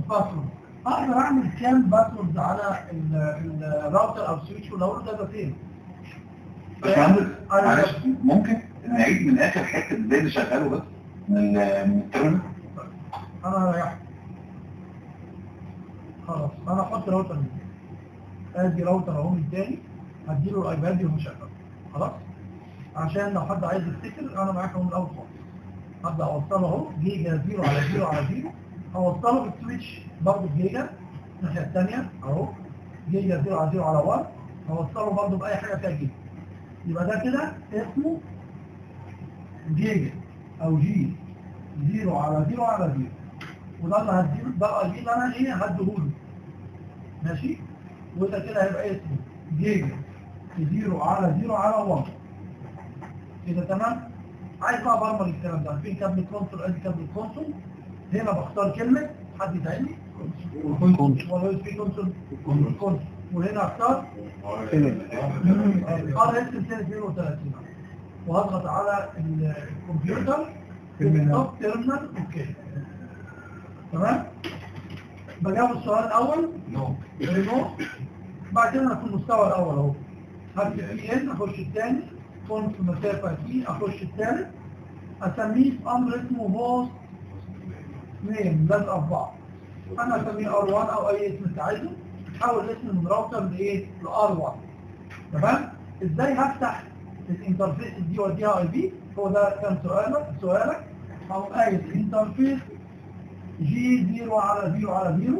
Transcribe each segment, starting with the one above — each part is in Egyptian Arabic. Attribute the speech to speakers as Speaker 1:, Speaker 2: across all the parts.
Speaker 1: باسورد اقدر اعمل كام باسورد على ال- الراوتر او السويتش ولا اقول ده فين
Speaker 2: باشمهندس
Speaker 1: أنا-
Speaker 2: معلش ممكن نعيد من اخر حته ازاي نشغله بس من ال- من الترمينال
Speaker 1: انا ريحت خلاص انا احط راوتر من تاني ادي راوتر اهو من تاني هديله الايباد وهو شغال خلاص عشان لو حد عايز يفتكر انا معاك اهو من الاول خالص هبدا اوصله اهو جيجا زيرو على زيرو على زيرو هوصله بالسويتش برضه جيجا الناحيه الثانيه اهو جيجا زيرو على زيرو على 1 هوصله برضه باي حاجه فيها جيجا يبقى ده كده اسمه جيجا او جي زيرو على زيرو على زيرو وده اللي هديله ده الاي بي اللي انا ايه هديهوله ماشي وده كده هيبقى اسمه جيجا زيرو على زيرو على 1 كده تمام عايز بقى برمج الكلام ده فين كابل كونسول ادي كابل كونسول هنا بختار كلمه حد يساعدني
Speaker 3: كونسول.
Speaker 1: ولا يو سبي كونسول كونسول وهنا اختار
Speaker 3: فين
Speaker 1: ار اس 232 وهضغط على ال- الكمبيوتر
Speaker 3: تيرمينال.
Speaker 1: توب تيرمينال اوكي تمام بجاوب السؤال الاول
Speaker 2: نو
Speaker 1: ريمو بعد كده انا في المستوى الاول اهو هكتب في ان اخش الثاني كنت في مسافه تي اخش الثالث اسميه في امر اسمه هوست نيم لازقه في بعض انا اسميه ار 1 او اي اسم انت عايزه حول اسم من راوتر لايه لار 1 تمام ازاي هفتح الانترفيس دي واديها اي بي هو ده كان سؤالك سؤالك او قايل انترفيس جي 0 على 0 على 0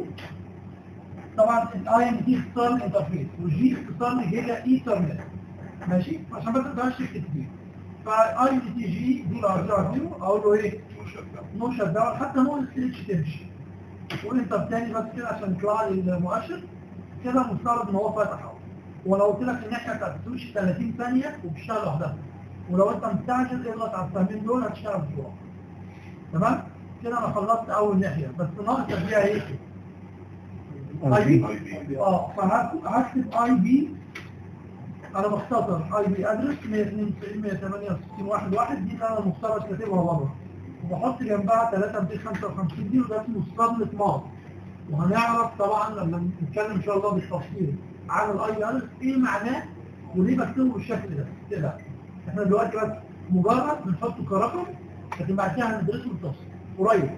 Speaker 1: طبعا الاي ام تي اختصار الانترفيس والجي اختصار لجيجا ايثرنت ماشي عشان بس ما تبقاش كتير فاي ام تي جي 0 على 0 على 0 اقول له ايه نو شت داون حتى نو ستريتش تمشي وانتر تاني بس كده عشان يطلع لي المؤشر كده مفترض ان هو فاتح اهو ولو قلت لك الناحيه بتاعت السويتش 30 ثانيه وبتشتغل لوحدها ولو انت مستعجل اضغط على السهمين دول هتشتغل بسرعه تمام كده انا خلصت اول ناحيه بس ناقص فيها ايه اي بي اه فهكتب هكتب اي بي انا بختصر اي بي ادرس 192 168 واحد واحد دي اللي انا المفترض كاتبها بره وبحط جنبها 3255 دي وده اسمه صدمة ماض وهنعرف طبعا لما نتكلم ان شاء الله بالتفصيل عن الاي بي ادرس ايه معناه وليه بكتبه بالشكل ده كده احنا دلوقتي بس مجرد بنحطه كرقم لكن بعد كده هندرسه بالتفصيل قريب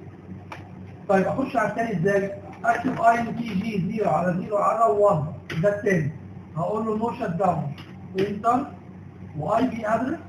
Speaker 1: طيب اخش على الثاني ازاي اكتب اي ام تي جي 0 على 0 على 1 ده الثاني هقول له نو شت داون انتر واي بي ادرس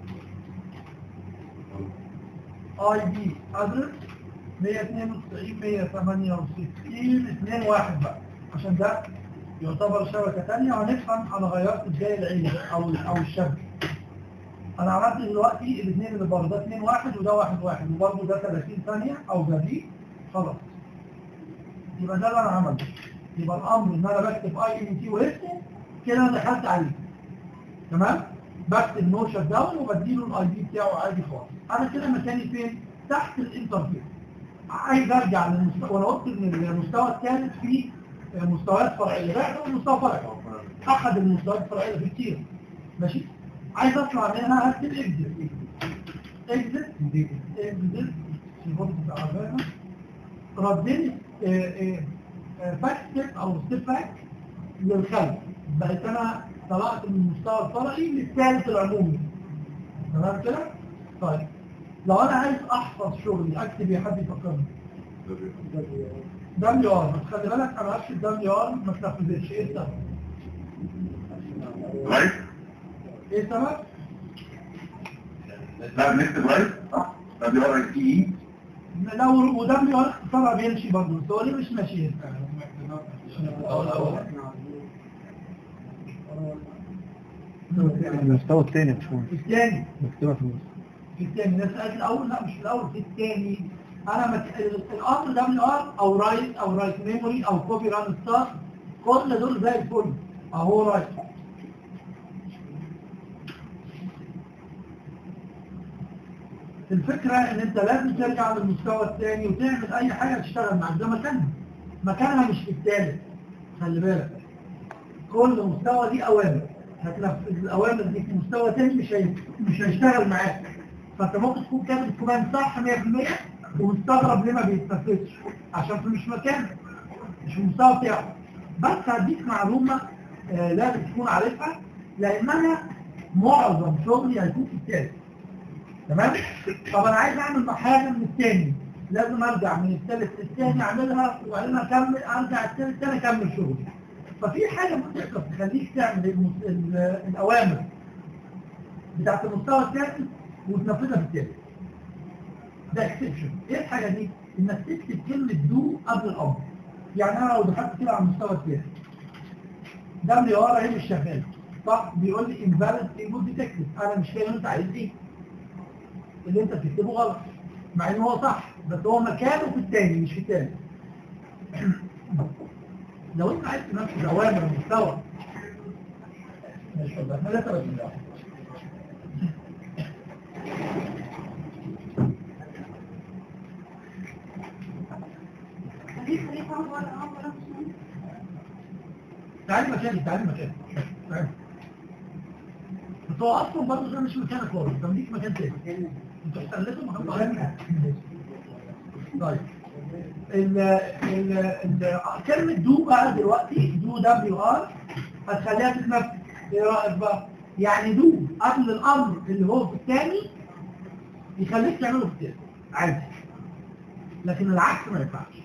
Speaker 1: اي بي ادرس 192 168 2 1 بقى عشان ده يعتبر شبكه ثانيه وهنفهم انا غيرت ازاي العين او او الشبكه انا عملت دلوقتي الاثنين اللي بره ده 2 1 وده 1 1 وبرده ده 30 ثانيه او ده دي خلاص يبقى ده اللي انا عملته يبقى الامر ان انا بكتب اي ام تي واسمه كده انا دخلت عليه تمام بكتب نو شت داون وبديله الاي دي بتاعه عادي خالص انا كده مكاني فين تحت الانترفيس عايز ارجع للمستوى وانا قلت ان المستوى الثالث فيه مستويات فرعيه لا ده مستوى فرعي احد المستويات الفرعيه في كتير ماشي عايز اطلع منها هكتب اكزت اكزت اكزت البوت بتاع الرابع ردني باك ستيب او ستيب باك للخلف بقيت انا طلعت من المستوى الفرعي للثالث العمومي تمام كده؟ طيب لو انا عايز احفظ شغلي اكتب يا حد يفكرني دبليو ار بس خلي بالك انا هكتب دبليو ار ما تنفذش ايه السبب؟
Speaker 2: رايت
Speaker 1: ايه السبب؟
Speaker 2: لا نكتب رايت صح ده دي ار اي
Speaker 1: لو ودبليو ار اختصارها بيمشي برضه بس هو ليه مش ماشي
Speaker 3: المستوى الثاني مش مهم
Speaker 1: الثاني
Speaker 3: مكتوبة في النص
Speaker 1: في الثاني الناس قالت الاول لا مش في الاول في الثاني انا مت... الامر دبليو ار او رايت او رايت ميموري او كوبي ران ستار كل دول زي الفل اهو رايت الفكرة ان انت لازم ترجع للمستوى الثاني وتعمل اي حاجة تشتغل معاك ده مكانها مكانها مش في الثالث خلي بالك كل مستوى دي اوامر هتنفذ الاوامر دي في مستوى تاني مش هي... مش هيشتغل معاك فانت ممكن تكون كاتب الكوماند صح 100% ومستغرب ليه ما بيتنفذش عشان في مش مكانه مش في المستوى بتاعه بس هديك معلومة آه لازم تكون عارفها لان انا معظم شغلي هيكون في التالت تمام طب انا عايز اعمل حاجه من التاني لازم ارجع من التالت للتاني اعملها وبعدين اكمل ارجع التالت تاني اكمل شغلي ففي حاجه ممكن تخليك تعمل المس- ال- الاوامر بتاعت المستوى الثالث وتنفذها في التالت ده اكسبشن ايه الحاجه دي انك تكتب كلمه دو قبل الامر يعني انا لو دخلت كده على المستوى الثالث ده اللي ورا ايه مش شغال صح بيقول لي invalid input detected انا مش فاهم انت عايز ايه اللي انت بتكتبه غلط مع ان هو صح بس هو مكانه في الثاني مش في الثاني لو انت عايز تنفذ اوامر مستوى مش فاهم احنا لسه بس ده. تعالي مكاني تعالي مكاني تعالي. بس هو اصلا برضه ده مش مكانك خالص ده مديك مكان تاني انتوا احتلتوا مكان ضعيف طيب ال ال ال كلمة دو بقى دلوقتي دو دبليو ار هتخليها تتنفذ ايه رأيك بقى؟ يعني دو قبل الامر اللي هو في الثاني يخليك تعمله في الثاني عادي لكن العكس ما ينفعش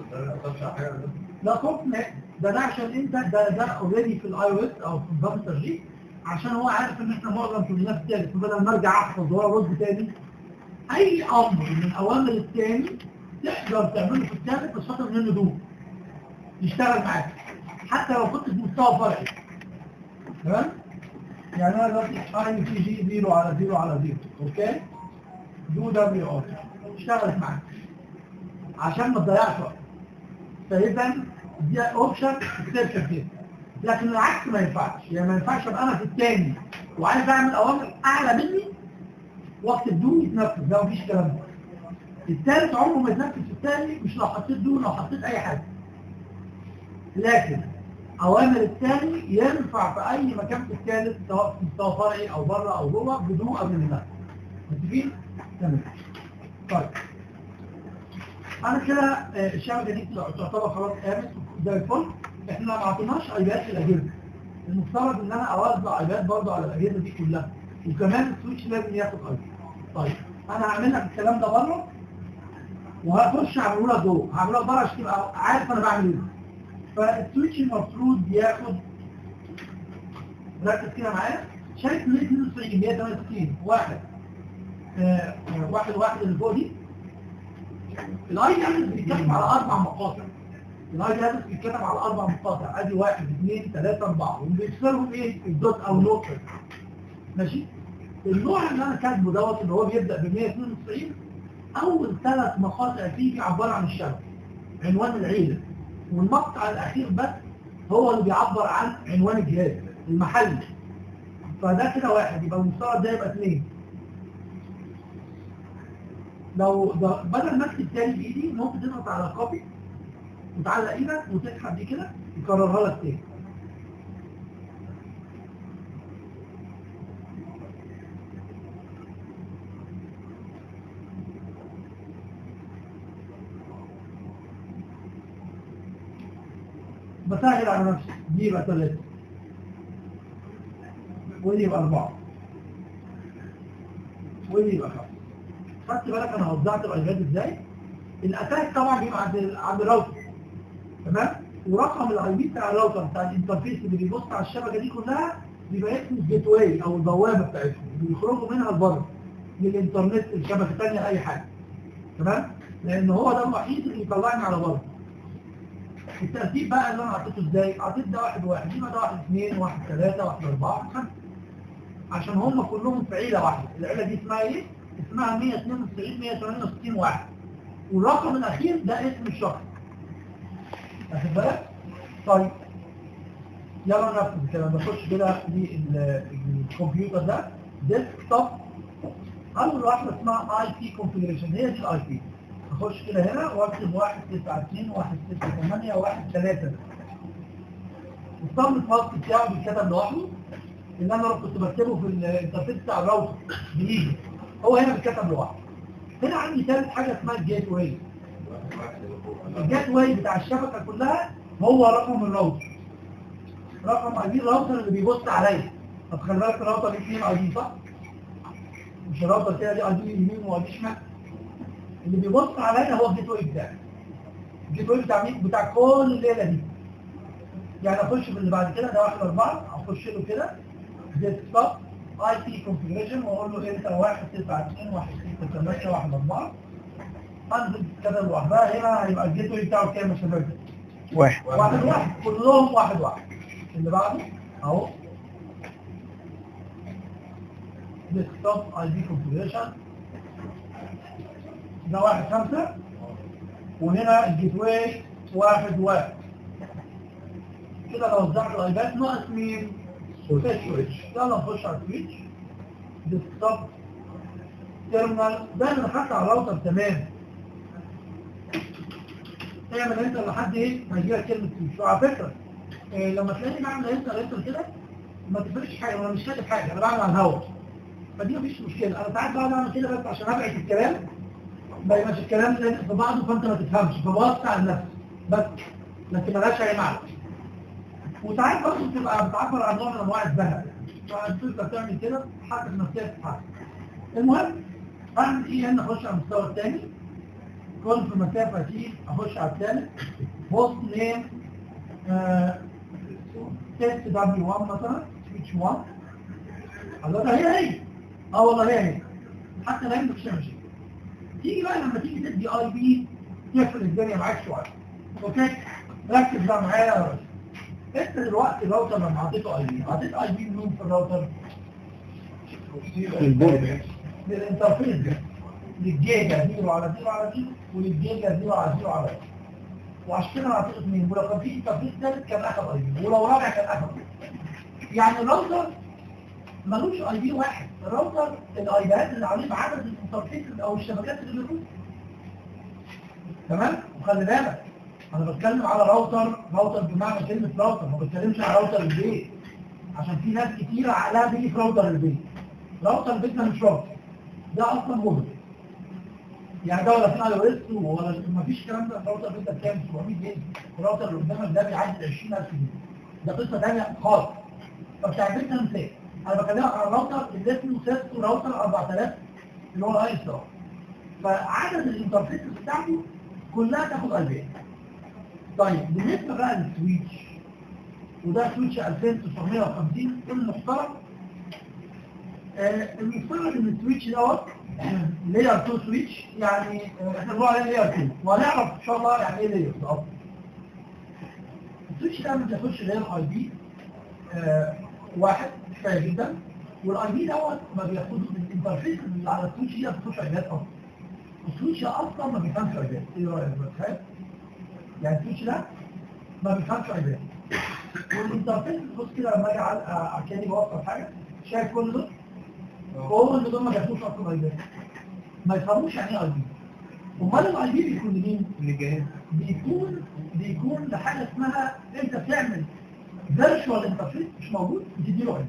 Speaker 1: لا خوف لا ده ده عشان انت ده ده اوريدي في الاي او اس او في نظام التشغيل عشان هو عارف ان احنا معظم شغلنا في الثالث فبدل ما ارجع احفظ ورا رد تاني اي امر من اوامر الثاني تقدر تعمله في الثالث بس خاطر منه دوم يشتغل معاك حتى لو كنت في مستوى فرعي تمام يعني انا دلوقتي اي تي جي 0 على 0 على 0 اوكي دو دبليو ار اشتغلت معاك عشان ما تضيعش وقت فاذا دي اوبشن اكسبشن كده لكن العكس ما ينفعش يعني ما ينفعش ابقى انا في الثاني وعايز اعمل اوامر اعلى مني واكتب دون يتنفذ ده مفيش كلام ده الثالث عمره ما يتنفذ في الثاني مش لو حطيت دون لو حطيت اي حاجه لكن اوامر الثاني ينفع في اي مكان في الثالث سواء في مستوى فرعي او بره او جوه بدون قبل النفذ متفقين؟ تمام طيب انا كده آه، الشبكه دي تعتبر خلاص قامت زي الفل احنا ما عطيناش ايباد للاجهزه المفترض ان انا اوزع ايباد برضه على الاجهزه دي كلها وكمان السويتش لازم ياخد ايباد طيب انا هعمل لك الكلام ده بره وهخش اعمله لك جوه هعمله لك بره عشان تبقى عارف انا بعمل ايه فالسويتش المفروض ياخد ركز كده معايا شايف 192 168 واحد آه، آه، واحد واحد اللي فوق دي الاي دي بيتكتب على اربع مقاطع الاي دي بيتكتب على اربع مقاطع ادي واحد اثنين ثلاثة اربعة وبيكسرهم ايه الدوت او نقطة ماشي النوع اللي انا كاتبه دوت اللي هو بيبدأ ب 192 اول ثلاث مقاطع فيه بيعبر عن الشبكة عنوان العيلة والمقطع الاخير بس هو اللي بيعبر عن عنوان الجهاز المحلي فده كده واحد يبقى المستوى ده يبقى اثنين لو ده بدل ما اكتب تاني بايدي ممكن تضغط على كوبي وتعلق ايدك وتسحب دي كده يكررها لك تاني بسهل على نفسي دي يبقى ثلاثة ودي يبقى أربعة ودي يبقى خمسة خدت بالك انا وزعت الايباد ازاي الاتاك طبعا بيبقى عند عند الراوتر تمام ورقم الاي بي بتاع الراوتر بتاع الانترفيس اللي بيبص على الشبكه دي كلها بيبقى اسمه الجيت واي او البوابه بتاعتهم اللي بيخرجوا منها لبره للانترنت الشبكه الثانيه اي حاجه تمام لان هو ده الوحيد اللي يطلعني على بره الترتيب بقى اللي انا حطيته ازاي حطيت ده واحد واحد يبقى ده واحد اثنين واحد ثلاثه واحد اربعه واحد خمسه عشان هم كلهم في عيله واحده العيله دي اسمها ايه اسمها 192 168 واحد والرقم الاخير ده اسم الشخص واخد بالك طيب يلا نفذ الكلام ده نخش كده للكمبيوتر ده ديسك توب اول واحده اسمها اي بي كونفيجريشن هي دي الاي بي اخش كده هنا واكتب 192 168 13 الصم الفاصل بتاعه بيتكتب لوحده اللي انا كنت بكتبه في الانترفيس بتاع الراوتر بايدي هو هنا بيتكتب لوحده هنا عندي ثالث حاجه اسمها الجيت واي الجيت واي بتاع الشبكه كلها هو رقم الراوتر رقم اي بي الراوتر اللي بيبص عليا طب خلي بالك الراوتر ليه اثنين اي بي صح؟ مش الراوتر كده ليه اي بي يمين واي بي شمال اللي بيبص عليا هو الجيت واي بتاعي الجيت واي بتاع مين؟ بتاع كل الليله دي يعني اخش في اللي بعد كده ده واحد اربعه اخش له كده ديسكتوب اي بي كونفيجريشن واقول له انت واحد تسعه اثنين واحد سته ثمانيه واحد اربعه انزل كده لوحدها هنا هيبقى الجيت واي بتاعه كام يا شباب؟
Speaker 3: واحد
Speaker 1: واحد واحد كلهم واحد واحد اللي بعده اهو ديسكتوب اي بي كونفيجريشن ده واحد خمسة وهنا الجيت واي واحد واحد كده لو وزعت الايباد ناقص مين؟ سويتش يلا نخش على السويتش ديسكتوب تيرمينال دايما حتى على الراوتر تمام تعمل انت لحد ايه ما يجي لك كلمه سويتش وعلى فكره إيه لما تلاقيني بعمل انتر انتر كده ما تفرقش حاجه وانا مش كاتب حاجه انا بعمل على الهواء فدي مفيش مشكله انا ساعات بقعد اعمل كده بس عشان ابعد الكلام ما يبقاش الكلام لازق في بعضه فانت ما تفهمش فبوسع النفس بس لكن ملهاش اي معنى وساعات برضه بتبقى بتعبر عن نوع من انواع الزهق فانت انت بتعمل كده حاسس نفسيا تتحسن المهم اعمل ايه هنا اخش على المستوى الثاني كل في مسافه دي اخش على الثالث بوست نيم تيست دبليو 1 مثلا سويتش 1 الله ده هي هي اه والله هي هي حتى لا يمكن تمشي تيجي بقى لما تيجي تدي اي بي تقفل الدنيا معاك شويه اوكي ركز بقى معايا يا راجل انت دلوقتي الراوتر لما اعطيته اي بي اعطيت اي بي مين في الراوتر؟
Speaker 3: البورد
Speaker 1: للانترفيس ده للجيجا زيرو على زيرو على زيرو وللجيجا زيرو على زيرو على زيرو وعشان كده انا اعطيته اثنين ولو كان في انترفيس ثالث كان اخذ اي بي ولو رابع كان اخذ يعني الراوتر ملوش اي بي واحد الراوتر الايباد اللي عليه بعدد الانترفيس او الشبكات اللي بيكون تمام وخلي بالك انا بتكلم على راوتر راوتر بمعنى كلمه راوتر ما بتكلمش على راوتر البيت عشان في ناس كتيره عقلها بيجي في راوتر البيت راوتر البيت ده مش راوتر ده اصلا موديل يعني ده ولا في اي او اس ولا ما فيش الكلام ده الراوتر البيت ده بكام 700 جنيه الراوتر اللي قدامك ده بيعدي 20000 جنيه ده قصه ثانيه خالص فبتاع البيت ده مثال انا بكلمك على الراوتر اللي اسمه سيسكو راوتر 4000 اللي هو الاي اس ار فعدد الانترفيس بتاعته كلها تاخد اي بي طيب بالنسبه بقى للسويتش وده سويتش 2950 المحترم آه المفترض ان السويتش دوت لاير 2 سويتش يعني آه احنا بنقول عليه لاير 2 وهنعرف ان شاء الله يعني ايه لاير بالظبط السويتش ده ما بياخدش غير اي بي واحد كفايه جدا والاي بي دوت ما بياخدش الانترفيس اللي على السويتش دي ما بتاخدش ايباد اصلا السويتش اصلا ما بيفهمش ايباد ايه رايك بتخيل يعني السويتش ده ما بيفهمش ايباد والانترفيس بص كده لما اجي على كاني بوصل حاجه شايف كل دول كل دول ما بياخدوش اصلا ايباد ما يفهموش يعني ايه اي بي امال الاي بي بيكون لمين؟
Speaker 3: اللي جاي
Speaker 1: بيكون بيكون لحاجه اسمها انت بتعمل فيرتشوال انترفيس مش موجود بتدي له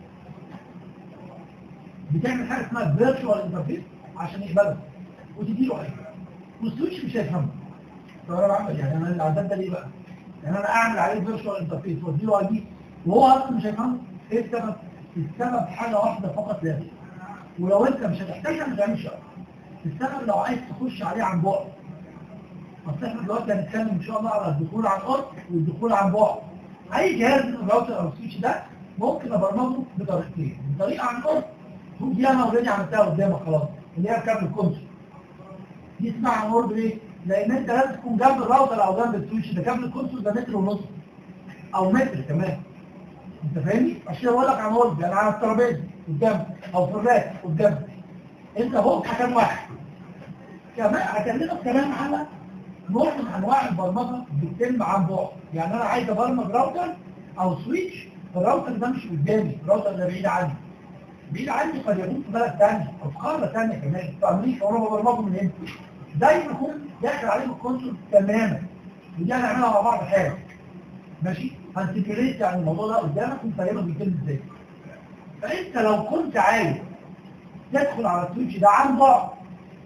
Speaker 1: بتعمل حاجه اسمها فيرتشوال انترفيس عشان يقبلها وتدي له اي والسويتش مش هيفهمه فانا بعمل يعني انا العذاب ده ليه بقى؟ يعني انا اعمل عليه فيرتشوال انترفيس وادي له اي بي وهو اصلا مش هيفهمه ايه السبب؟ السبب حاجه واحده فقط لا غير ولو انت مش هتحتاجها ما تعملش السبب لو عايز تخش عليه عن بعد اصل احنا دلوقتي هنتكلم ان شاء الله على الدخول عن قرب والدخول عن بعد اي جهاز من الراوتر او السويتش ده ممكن ابرمجه بطريقتين بطريقه عن قرب دي انا اوريدي عملتها قدامك خلاص اللي هي كابل الكونسول دي اسمها عن قرب ليه؟ لان انت لازم تكون جنب الراوتر او جنب السويتش ده كابل الكونسول ده متر ونص او متر كمان انت فاهمني؟ عشان كده بقول لك عن قرب يعني على الترابيزه قدامك او في الراك قدامك انت فوق حكام واحد كمان هكلمك كمان على نوع من انواع البرمجه بتتم عن بعد يعني انا عايز ابرمج راوتر او سويتش الراوتر ده مش قدامي الراوتر ده بعيد عني بعيد عني قد يكون في بلد ثانيه او في قاره ثانيه كمان في امريكا وانا ببرمجه من هنا ده يكون داخل عليه الكونسول تماما ودي هنعملها مع بعض حاجه ماشي هنسكريت يعني الموضوع ده قدامك ونفهمك بيتم ازاي فانت لو كنت عايز تدخل على السويتش ده عن بعد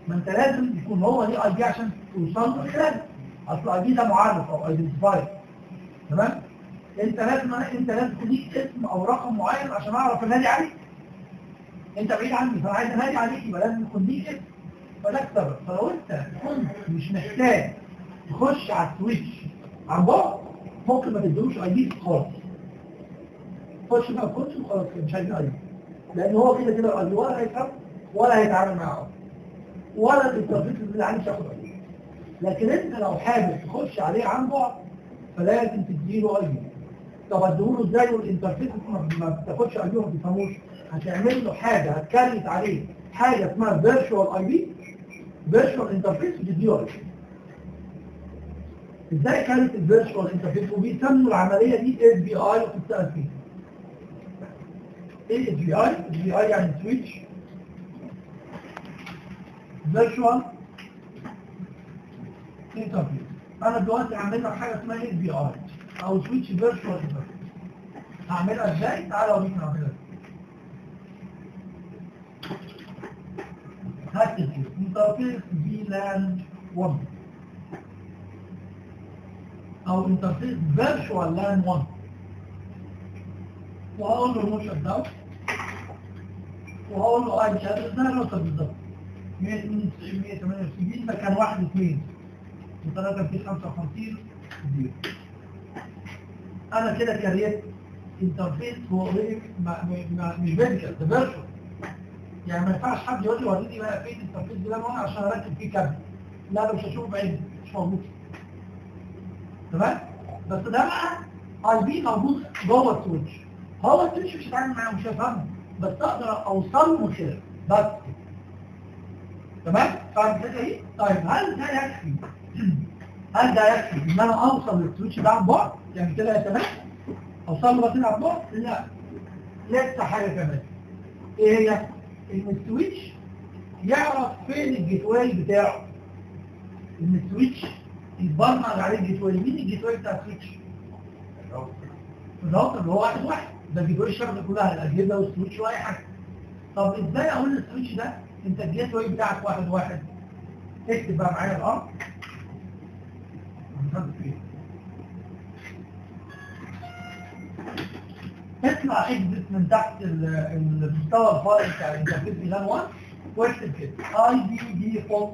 Speaker 1: ما انت لازم يكون هو ليه اي دي عشان توصل له خلال اصل اي دي ده معرف او ايدنتيفاير تمام انت لازم انت لازم ليك اسم او رقم معين عشان اعرف انادي عليك انت بعيد عني فانا عايز انادي عليك يبقى لازم يكون ليك اسم فده السبب فلو انت كنت مش محتاج تخش على السويتش عن بعد ممكن ما تديهوش اي دي خالص خش بقى خش وخلاص كده، مش عايزين اي دي لان هو كده كده الاي دي ولا هيفهم ولا هيتعامل معاه ولا الانترفيس اللي عليه ياخد اي دي لكن انت لو حابب تخش عليه عن بعد فلازم تديله اي دي طب اديهوله ازاي والانترفيس ما ما بتاخدش اي دي وما بتفهموش هتعمل له حاجه هتكريت عليه حاجه اسمها فيرتشوال اي دي فيرتشوال انترفيس وتديله اي دي ازاي كانت الفيرتشوال انترفيس وبيسموا العمليه دي اس بي اي وبتسال فيها ايه اس بي اي اس بي اي يعني سويتش فيرتشوال انترفيس انا دلوقتي هعمل لك حاجه اسمها اس بي اي او سويتش فيرتشوال انترفيس هعملها ازاي تعالى اوريك هعملها ازاي هكتب كده انترفيس في لان 1 او انترفيس فيرتشوال لان 1 وهقول له نو شت داون وهقول له اي ادرس ده الراوتر بالظبط 168 مكان 1 2 و3 في 55 زيرو انا كده كريت انترفيس هو اوريدي مش فيرتشوال ده فيرتشوال يعني ما ينفعش حد يقول لي وريني بقى فين الانترفيس ده وانا عشان اركب فيه كابل لا ده مش هشوفه بعيني مش موجود تمام بس ده بقى اي بي موجود جوه السويتش هو السويتش مش هيتعامل معاه مش هيفهمه بس اقدر اوصل له من خلاله بس تمام فاهم الفكره ايه طيب هل ده يكفي هل ده يكفي ان انا اوصل للسويتش ده عن بعد يعني كده يا تمام اوصل له بس عن بعد لا لسه حاجه كمان ايه هي ان السويتش يعرف فين الجيت واي بتاعه ان السويتش يتبرمج عليه الجيت واي مين الجيت واي بتاع السويتش الراوتر اللي هو واحد واحد ده الجيت واي الشبكه كلها الاجهزه والسويتش واي حاجه طب ازاي اقول للسويتش ده انت الجيت واي بتاعك واحد واحد اكتب بقى معايا الارض اطلع اكزت من تحت ال- المستوى الفايل بتاع الانترفيس ميلان 1 واكتب كده اي بي دي فولت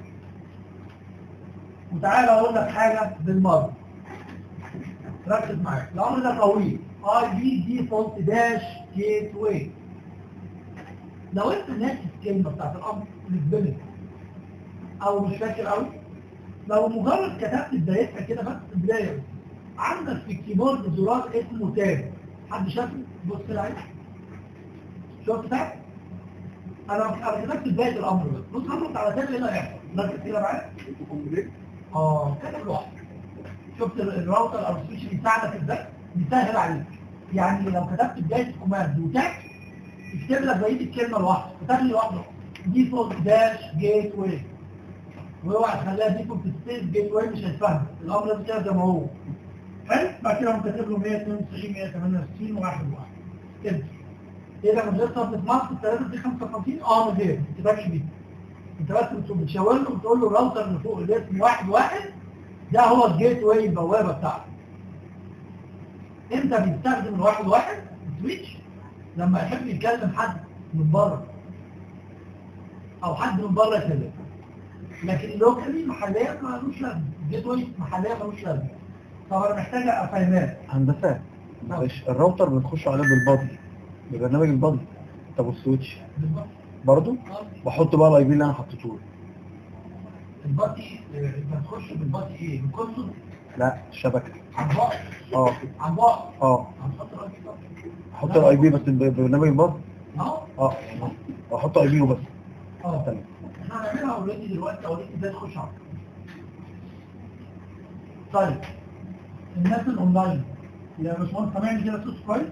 Speaker 1: وتعالى اقول لك حاجه بالمره ركز معايا الامر ده طويل اي بي دي فولت داش جيت واي لو انت ناسي الكلمه بتاعت الامر الاسباني او مش فاكر قوي لو مجرد كتبت بدايتها كده بس بدايه عندك في الكيبورد زرار اسمه تاب حد شافه بص كده عليه شفت تاب انا انا كتبت بدايه الامر بس بص هضغط على تاب ايه اللي هيحصل ركز كده معايا اه كتب لوحده شفت ال- الراوتر او السويتش بيساعدك ازاي بيسهل عليك يعني لو كتبت بدايه الكوماند وتاك يكتب لك بقيه الكلمه لوحده فتخلي لوحده ديفولت داش جيت واي واوعى تخليها ديفولت سبيس جيت واي مش هيتفهم الامر ده كده زي ما هو حلو بعد كده قمت كاتب له 192 168 وواحد واحد كده ايه ده من غير صفحه مصر 3 دي 55 اه من غير ما تكتبش دي انت بس بت- بتشاور له وتقول له الراوتر اللي فوق اللي اسمه واحد واحد ده هو الجيت واي البوابه بتاعته امتى بيستخدم الواحد واحد السويتش لما يحب يكلم حد من بره او حد من بره يكلمه لكن لوكالي محليا ملوش لازمه جيت واي محليا ملوش لازمه طب انا محتاج افهمها
Speaker 3: هندسة معلش الراوتر بنخش عليه بالبادي ببرنامج البادي طب والسويتش برضه بحط بقى الاي بي اللي انا حطيته له
Speaker 1: الباطي آه، انت تخش بالباطي ايه؟ بالكونسول
Speaker 3: لا الشبكة
Speaker 1: عن بعد
Speaker 3: اه
Speaker 1: عن بعد
Speaker 3: اه
Speaker 1: هنحط الاي بي بقى.
Speaker 3: احط الاي بي بس ببرنامج البادي
Speaker 1: اهو
Speaker 3: اه احط اي بي بس
Speaker 1: اه
Speaker 3: تمام
Speaker 1: احنا هنعملها اوريدي دلوقتي اوريك ازاي تخش على طيب الناس الاونلاين يا باشمهندس سامعني كده صوت كويس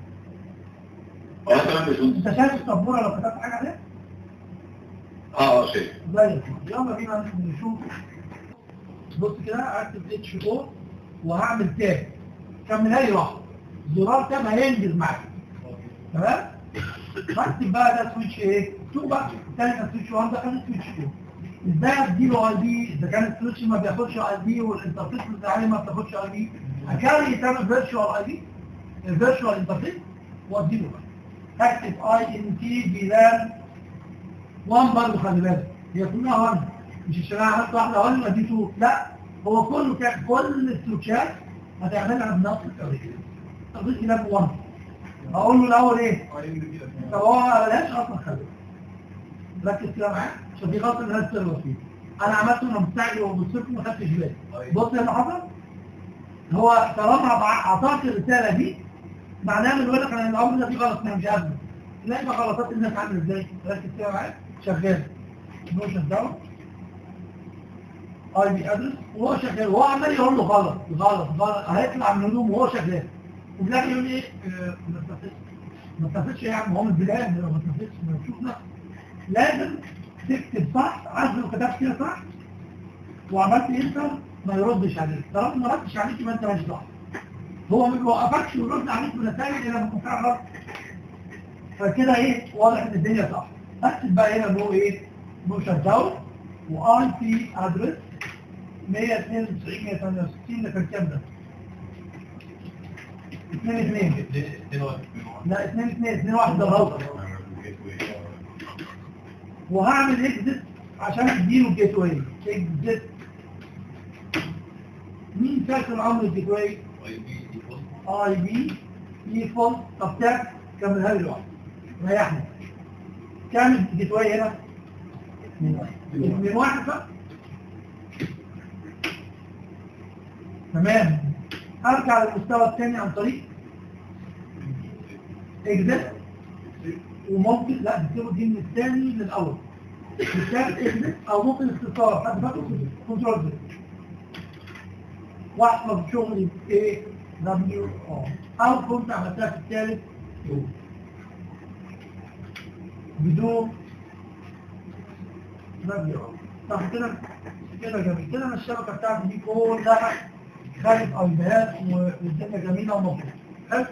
Speaker 2: اه تمام يا باشمهندس.
Speaker 1: انت شايف السبوره لو كتبت حاجه عليها
Speaker 2: اه اه شيء
Speaker 1: زي الفل يلا بينا نشوف بص كده اكتب اتش او وهعمل تاب كملها لي واحده زرار تاب هينجز معاك تمام بكتب بقى ده سويتش ايه 2 بقى تاني كان سويتش 1 ده كان سويتش 2 ازاي اديله اي بي اذا كان السويتش ما بياخدش اي بي والانترفيس بتاعي ما بتاخدش اي بي اكاري تعمل فيرتشوال اي بي الفيرتشوال انترفيس واديله بقى اكتب اي ان تي فيلان 1 برضه خلي بالك هي كلها 1 مش عشان انا عملت واحده 1 ودي 2 لا هو كله كان كل السويتشات هتعملها بنفس الطريقه الطريقه كده 1 اقول له الاول ايه طب هو ما بلاش اصلا خلي ركز كده معايا عشان في غلطه الناس تغلط فيه انا عملته انا مستعجل وبصيت ما خدتش بالي بص اللي حصل هو طالما اعطاك الرساله دي معناها من يقول لك انا الامر ده فيه غلط انا مش قابله تلاقي بقى غلطات الناس عامله ازاي ركز كده معايا شغال نوشن داون اي بي ادرس وهو شغال وهو عمال يقول له غلط غلط غلط هيطلع من النوم وهو شغال وفي الاخر يقول لي ايه آه، ما تنفذش ما تنفذش يا عم هو من البدايه ما تنفذش ما تشوف نفسك لازم تكتب صح عارف لو كتبت كده صح وعملت انتر ما يردش عليك طالما ما ردش عليك يبقى انت مالكش دعوه هو ما بيوقفكش ويرد عليك بنتائج الا لما تكون فعلا غلط فكده ايه واضح ان الدنيا صح اكتب بقى هنا نو ايه نو شت داون واي بي ادرس 192 168 ده كان كام ده؟ 2 2 لا 2 2 2 1 ده غلط وهعمل اكزت عشان اديله الجيت واي اكزت مين فاكر الامر الجيت واي اي بي ديفولت طب تاك كملها لي لوحده ريحني كام الجيت واي هنا من واحد بقى تمام ارجع للمستوى الثاني عن طريق اكزت وممكن لا بتسيبه دي من الثاني للاول بالتالي اكزت او ممكن اختصار حد فاكر كنترول زد واحفظ شغلي ايه دبليو او كنت عملتها في الثالث بدون دبليو صح كده كده جميل كده انا الشبكه بتاعتي دي كلها خارج ايباد والدنيا جميله ومبسوطه حلو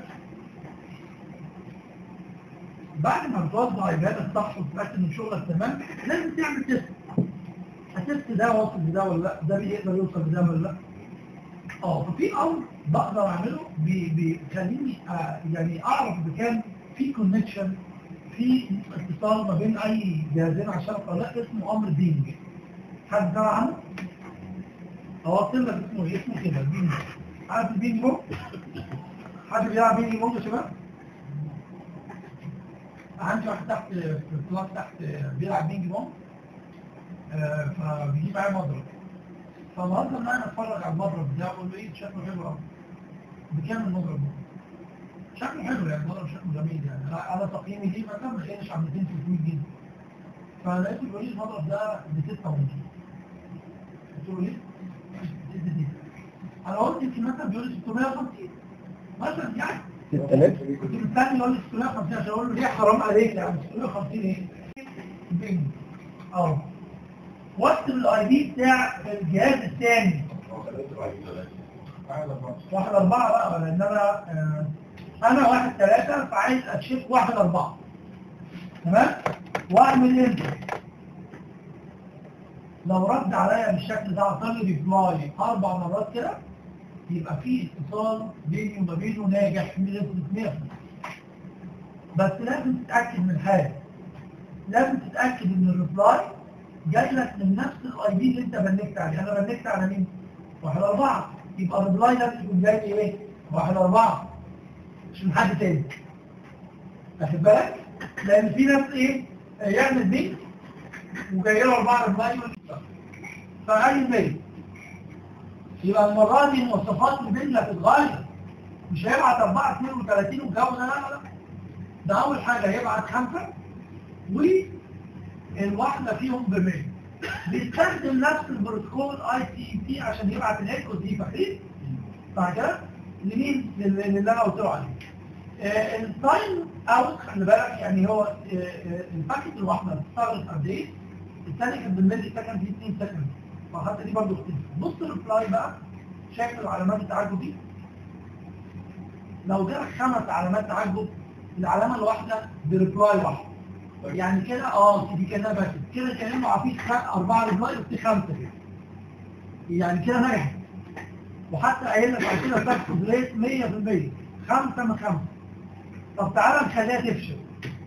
Speaker 1: بعد ما توزع عبادة الصح وتتأكد من شغلك تمام لازم تعمل تيست التيست ده واصل لده ولا لا ده بيقدر يوصل لده ولا لا اه ففي امر بقدر اعمله بي- بيخليني آه، يعني اعرف اذا كان في كونكشن في اتصال ما بين اي جهازين على الشبكه ولا لا اسمه امر بينج حد سمع عنه؟ اوصل لك اسمه ايه اسمه كده بينج عارف البينج بونج؟ حد بيلعب بينج بونج يا شباب؟ عندي واحد تحت في الكلاس تحت بيلعب بينج بونج آه، فبيجيب معايا مضرب فالنهارده ان انا اتفرج على المضرب ده اقول له ايه شكله حلو قوي بكام المضرب ده؟ شكله حلو يعني المضرب شكله جميل يعني انا أنا تقييمي ليه مثلا ما كانش على 200 300 جنيه فلقيته بيقول لي المضرب ده ب 6 ونص قلت له ليه؟ ب 6 انا قلت يمكن مثلا بيقول لي 650 مثلا يعني
Speaker 3: 6000
Speaker 1: كنت مستني يقول لي 650 عشان اقول له ليه حرام عليك يا عم 650 ايه؟ بينج اه واكتب الاي دي بتاع الجهاز الثاني واحد أربعة بقى لأن أنا آه، أنا واحد ثلاثة فعايز أتشيك واحد أربعة تمام؟ وأعمل إنتر لو رد عليا بالشكل ده عطاني ريبلاي أربع مرات كده يبقى في اتصال بيني وما بينه ناجح بنسبة 100% بس لازم تتأكد من حاجة لازم تتأكد إن الريبلاي جاي لك من نفس الاي دي اللي انت بنكت عليه انا بنكت على مين؟ واحد أربعة يبقى الريبلاي لازم يكون جاي لي ايه؟ واحد أربعة مش من حد تاني واخد بالك؟ لأن في ناس ايه؟ يعمل بيت وجاي له أربعة ريبلاي فأي بيت يبقى المرة دي مواصفات البيت هتتغير مش هيبعت 4 32 والجو ده لا لا لا ده أول حاجة هيبعت خمسة والواحدة فيهم ب 100 بيستخدم نفس البروتوكول اي تي اي تي عشان يبعت الايكو دي فاكرين؟ بعد كده لمين؟ لل- اللي انا قلت له عليه. آه، التايم اوت خلي بالك يعني هو آه، آه، الباكت الواحده بتستغرق قد ايه؟ الثاني كان بالملي سكند دي 2 سكند فحتى دي برضه اختلفت. بص الريبلاي بقى شايف العلامات التعجب دي؟ لو جالك خمس علامات تعجب العلامه الواحده بريبلاي واحد يعني كده اه دي كده بس كده كانه عفيف خ- اربعه رجلاي بس خمسه كده يعني كده نجح وحتى قايل لك بعد كده تاخد ريت 100% خمسه من خمسه طب تعالى نخليها تفشل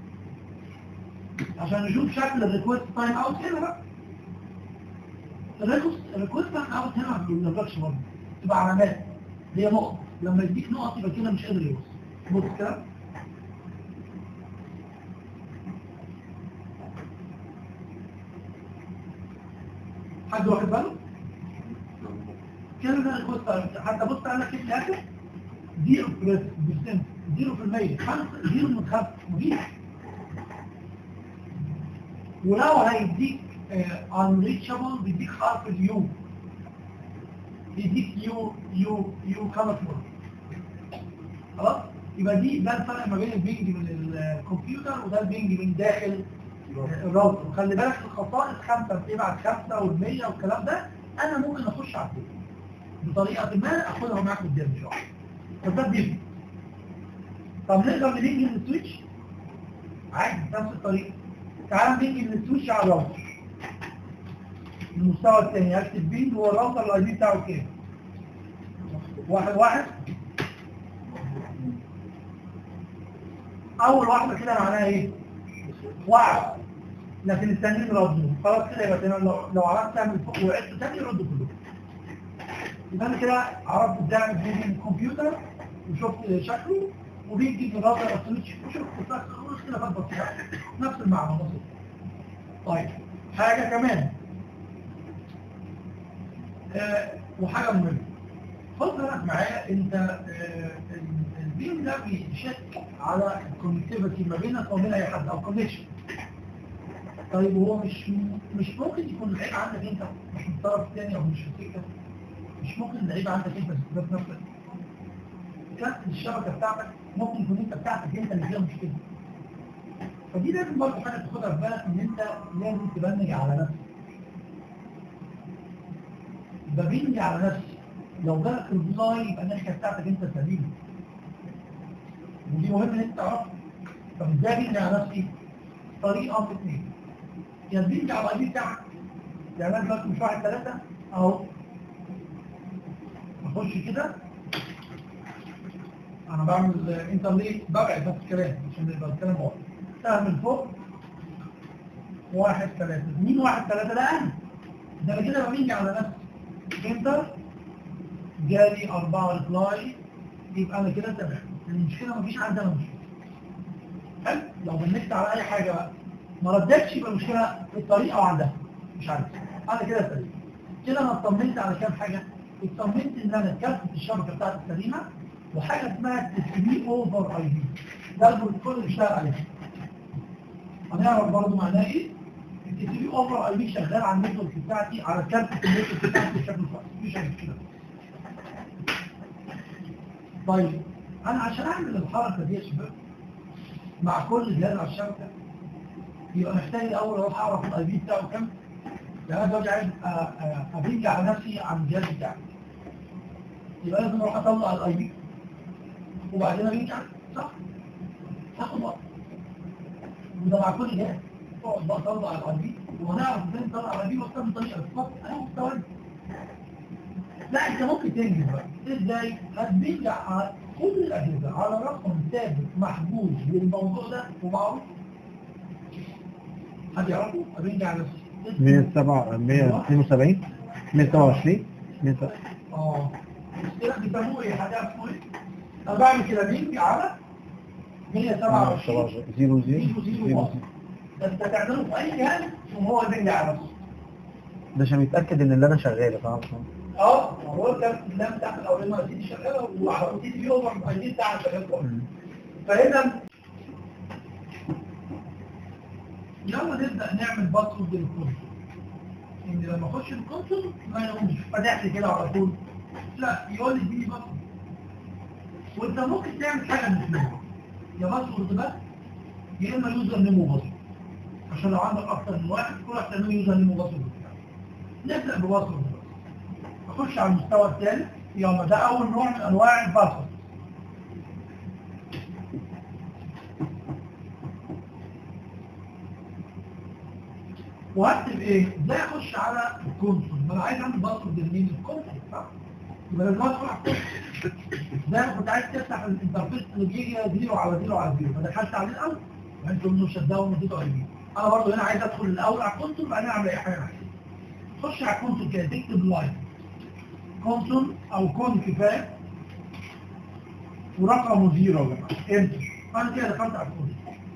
Speaker 1: عشان نشوف شكل الريكوست تايم اوت هنا بقى الريكوست الريكوست تايم اوت هنا ما بيقولكش برضه تبقى علامات هي نقط لما يديك نقط يبقى كده مش قادر يوصل بص كده حد واخد باله؟ كده ده الريكوست تايم حتى بص على كيف الاخر زيرو برسنت زيرو في المية خمسة زيرو من خمسة مفيش ولو هيديك unreachable بيديك حرف اليو بيديك يو يو يو كالكول خلاص يبقى دي ده الفرق ما بين البنج من الكمبيوتر وده البنج من داخل الراوتر وخلي بالك الخصائص خمسة بتبعت خمسة والمية والكلام ده انا ممكن اخش على الكود بطريقة ما اخدها معاك قدام ان شاء الله فده بيفرق طب نقدر نبنج من السويتش عادي نفس الطريقة تعال نبنج من السويتش على الراوتر المستوى الثاني هكتب بينج هو الراوتر الاي دي بتاعه كام واحد واحد اول واحدة كده معناها ايه واحد لكن الثانيين ردوا خلاص كده يبقى تمام لو لو عرفت تعمل فوق وعدت تاني ردوا كلهم يبقى انا كده عرفت ازاي اعمل بيجي من الكمبيوتر وشفت شكله وبيجي من الراوتر السويتش وشفت خلاص كده فات بسيطه نفس المعنى بسيط طيب حاجه كمان آه وحاجه مهمه خد بالك معايا انت آه البيم ده بيشك على الكونكتيفيتي ما بينك وبين اي حد او كونكشن طيب هو مش مش ممكن يكون العيب عندك انت مش من الطرف الثاني او مش في الفكره مش ممكن العيب عندك انت ذات نفسك كانت الشبكه بتاعتك ممكن يكون انت بتاعتك انت اللي فيها مشكله فدي لازم برضه حاجه تاخدها في بالك ان انت لازم تبنج على نفسك ببنج على نفسي لو جالك البلاي يبقى الناحيه بتاعتك انت سليمه ودي مهم ان انت تعرفها طب ازاي بنج على نفسي؟ طريقه في اثنين يا بنج على الاي بتاعك يعني انا دلوقتي مش واحد ثلاثه اهو اخش كده انا بعمل انترليت ببعد بس الكلام عشان يبقى الكلام واضح سهم من فوق واحد ثلاثة مين واحد ثلاثة ده انا ده انا كده بميجي على نفسي انتر جالي أربعة ريبلاي يبقى انا كده تمام المشكلة مفيش عندنا مشكلة حلو لو بنكت على اي حاجة بقى ما ردتش يبقى المشكلة في الطريقة وعندها مش عارف انا كده سليم كده انا اطمنت على كام حاجة اطمنت ان انا كافة الشبكة بتاعتي سليمة وحاجة اسمها تسميه اوفر اي بي ده البروتوكول اللي اشتغل عليه هنعرف برضه معناه ايه التسميه اوفر اي بي شغال على النتورك بتاعتي على كافة النتورك بتاعتي بشكل خاص مفيش مشكلة طيب انا عشان اعمل الحركة دي يا شباب مع كل جهاز على الشبكة يبقى محتاج الاول اروح اعرف الاي بي بتاعه كام يعني انا دلوقتي عايز ابيج على نفسي عن الجهاز بتاعي يبقى لازم اروح اطلع الاي بي وبعدين ابيج عليه صح هاخد وقت وده مع كل جهاز اقعد بقى اطلع الاي بي وهنعرف ازاي نطلع الاي بي واختار بطريقه بالظبط انا مستوعب لا انت ممكن تنجز بقى ازاي هتبيج على كل الاجهزه على رقم ثابت محجوز للموضوع ده ومعروف حد يعرفه ابيج على
Speaker 3: 107 172 127 107
Speaker 1: اه كده بيسموه ايه حد يعرف اسمه ايه انا بعمل كده بينج على 127
Speaker 3: 0
Speaker 1: 0 0 انت تعمله في اي جهاز وهو بينج على نفسه
Speaker 3: ده عشان يتاكد ان اللي انا شغال فاهم
Speaker 1: اه هو كان اللام بتاعت الاولانيه ما دي شغاله وعلى تي في اوفر الاي دي بتاعها شغال كويس فهنا يلا نبدا نعمل باسورد للكونسول ان لما اخش الكونسول ما يقومش فتح لي كده على طول لا يقول لي اديني باسورد وانت ممكن تعمل حاجه من الاثنين يا باسورد بس يا اما يوزر نيم وباسورد عشان لو عندك اكتر من واحد كل واحد تعمل يوزر نيم وباسورد نبدا بباسورد بس اخش على المستوى الثالث يلا ده اول نوع من انواع الباسورد وهكتب ايه ازاي اخش على الكونسول ما انا عايز اعمل باسورد لمين الكونسول صح يبقى لازم ادخل على الكونسول زي ما كنت عايز تفتح الانترفيس اللي بيجي 0 على 0 على 0 فدخلت عليه الاول وانت تقول له شت داون واديته اي بي انا برضه هنا عايز ادخل الاول على الكونسول وبعدين اعمل اي حاجه أنا عايزها. خش على الكونسول كده تكتب لاين كونسول او كون كفايه ورقمه زيرو يا جماعه انتر انا كده دخلت على الكونسول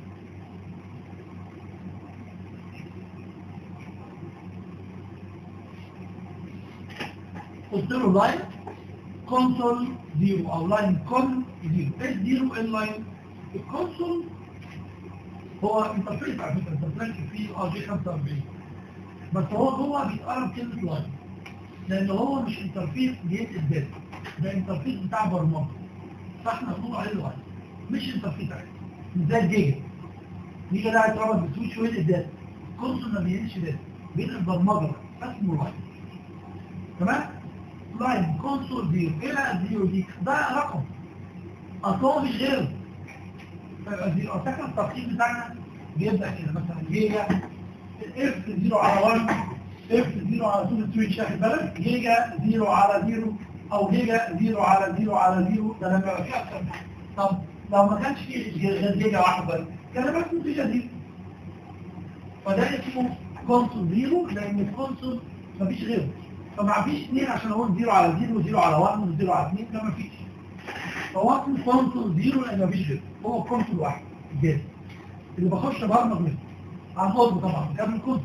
Speaker 1: قلت له لاين كونسول زيرو او لاين كون زيرو ايه زيرو ايه اللاين الكونسول هو انترفيس على فكره انترفيس فيه اه جي 45 بس هو جوه بيتقرب كلمه لاين لان هو مش انترفيس بينقل داتا ده انترفيس بتاع برمجه فاحنا بنقول عليه لاين مش انترفيس عادي مش زي الجيجا الجيجا ده هيتربط بسويتش وينقل داتا الكونسول ما بينقلش داتا بينقل برمجه اسمه لاين تمام لاين كونسول زيرو ايه بقى الزيرو دي ده رقم اصل هو مش غيره فيبقى زيرو فاكر الترتيب بتاعنا بيبدا كده مثلا جيجا اف زيرو على 1 اف زيرو على 2 سويتش واخد بالك جيجا زيرو على زيرو او جيجا زيرو على زيرو على زيرو ده لما يبقى فيه اكتر من حاجة. طب لو ما كانش فيه غير جيجا واحد بس كان بس نتيجه زيرو فده اسمه كونسول زيرو لان الكونسول مفيش غيره فما فيش اثنين عشان اقول زيرو على زيرو وزيرو على واحد وزيرو على اثنين ده ما فيش فهو اسمه كونسول زيرو لان مفيش غيره هو كونسول واحد جاهز اللي بخش برمج منه عن قرب طبعا قبل الكونسول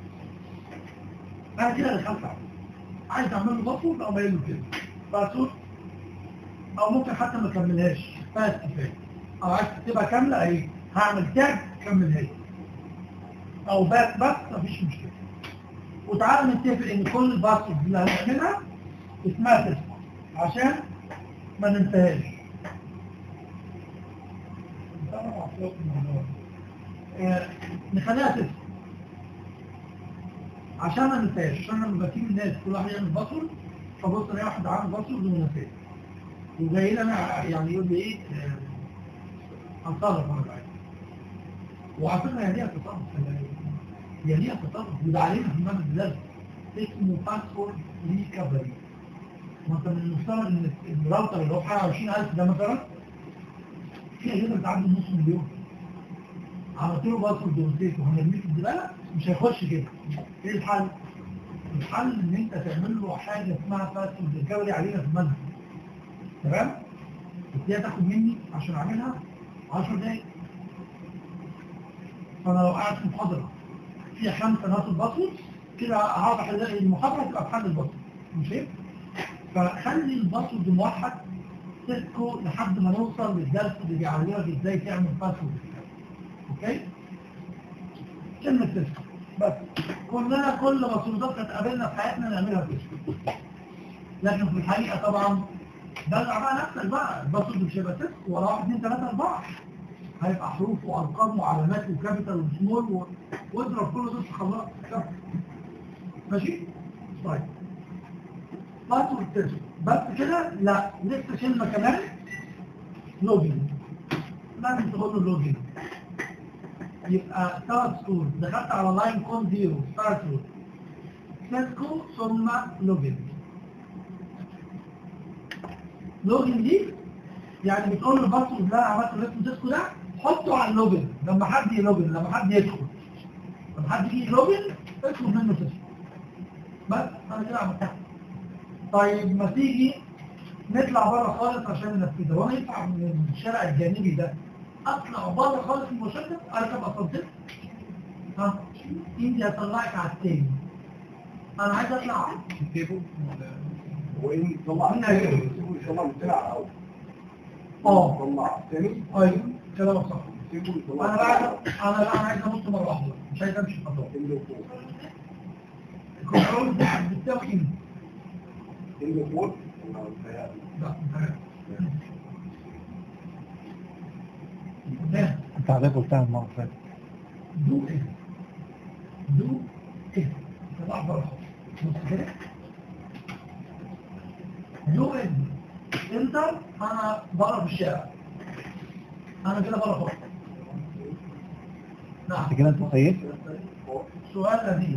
Speaker 1: انا كده دخلت عليه عايز اعمل له باسورد او له كده باسورد او ممكن حتى ما اكملهاش بس كفايه او عايز تكتبها كامله اهي هعمل تاج كملها او بس بس مفيش مشكله وتعالى نتفق ان كل الباسورد اللي هنعملها اسمها تسمع عشان ما ننساهاش آه، نخليها تسمع عشان ما ننساهاش عشان لما بسيب الناس كل واحد يعمل باسورد فبص الاقي واحد عامل باسورد ونساه وجاي لي انا يعني يقول لي ايه آه، هنصرف انا بعد وعلى فكره هي ليها تصرف هي ليها تصرف وده علينا في المادة الدرس اسمه باسورد ريكفري ما انت من المفترض ان الراوتر اللي هو حاجه 20000 ده مثلا في اجهزه بتعدي نص مليون عملت له باسورد ونسيته هنرميه في الزباله مش هيخش كده ايه الحل؟ الحل ان انت تعمل له حاجه اسمها باسورد ريكفري علينا في المنهج تمام؟ بس دي هتاخد مني عشان اعملها 10 دقايق فانا لو قاعد في محاضره فيها خمسه ناس الباسورد كده هقعد احل المحاضره تبقى بحل الباسورد مش هيك؟ فخلي الباسورد موحد سيسكو لحد ما نوصل للدرس اللي بيعلمك ازاي تعمل باسورد اوكي؟ كلمة سيسكو بس كلنا كل باسوردات هتقابلنا في حياتنا نعملها سيسكو لكن في الحقيقة طبعا دلع بقى نفسك بقى الباسورد مش هيبقى سيسكو ولا واحد اثنين ثلاثة أربعة هيبقى حروف وأرقام وعلامات وكابيتال وسمول و... واضرب كل دول في خلاص ماشي؟ طيب باسورد سيسكو بس كده لا لسه كلمة كمان لوجين لازم تقول له لوجين يبقى ثلاث سطور دخلت على لاين كون زيرو ستارت سيسكو ثم لوجين لوجين دي يعني بتقول له الباسورد اللي انا عملته اللي سيسكو ده حطه على اللوجن لما حد يلوجن لما حد يدخل لما حد يجي يلوجن اطلب منه سيسكو بس انا كده عملتها طيب ما تيجي نطلع بره خالص عشان ننفذها وانا ينفع من الشارع الجانبي ده اطلع بره خالص من المشدد اركب اسانسير ها انت هطلعك على التاني انا عايز اطلع
Speaker 3: التيبل
Speaker 2: وإن طلع
Speaker 1: منها إيه؟
Speaker 2: طلع بسرعة أو
Speaker 1: اه
Speaker 2: طلع تاني
Speaker 1: ايوه كلامك صح
Speaker 2: سيبه
Speaker 1: انا
Speaker 2: يطلع
Speaker 1: بقى انا بقى عايز انط مره واحده مش عايز امشي خطوه
Speaker 2: اللي فوق
Speaker 1: الكنترول ده بتساوي امتى؟
Speaker 2: اللي فوق ولا بتهيألي؟
Speaker 1: لا ده
Speaker 3: انت عادات قلتها المرة اللي فاتت
Speaker 1: دو ايه دو ايه طلع بره خالص بص كده دو ايه انت انا بره في الشارع انا كده بره خالص نعم
Speaker 3: انت كده انت سيد
Speaker 1: سؤال لذيذ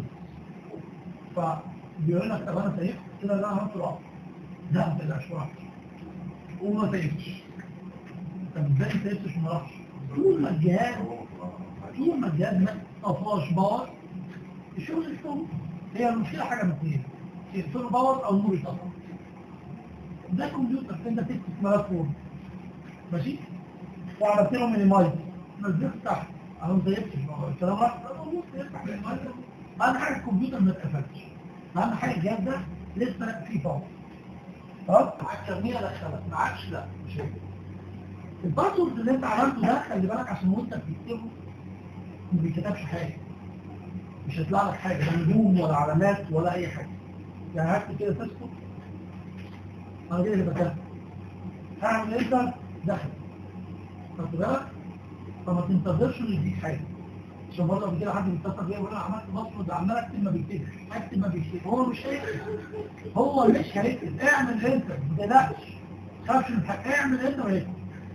Speaker 1: فبيقول لك طب انا سيفت كده لا انا هطلع لا ما تقلقش واحد وما سيفتش طب ازاي ما سيفتش وما راحش طول ما الجهاز طول ما الجهاز ما طفاش باور الشغل يشتغل هي المشكله حاجه من اثنين يقفلوا باور او النور يطفى ده كمبيوتر انت تكتب ملف وورد ماشي وعملت له مينيمايز نزلت تحت اهو زيفتش الكلام راح اهم حاجه الكمبيوتر ما اتقفلش اهم حاجه الجهاز ده لسه فيه باور خلاص معاك ترميه دخلك معاكش لا مش هيك الباسورد اللي انت عملته ده خلي بالك عشان وانت بتكتبه ما بيكتبش حاجه مش هيطلع لك حاجه لا نجوم ولا علامات ولا اي حاجه يعني هكتب كده تسكت انا كده اللي بكتب هعمل انتر دخل خدت بالك فما تنتظرش انه يديك حاجه عشان برضه قبل كده حد بيتصل بيا يقول انا عملت باسورد عمال اكتب ما بيكتبش اكتب ما بيكتبش هو مش هيكتب هو مش هيكتب اعمل انت ما تقلقش خافش من حاجه اعمل انت وهيكتب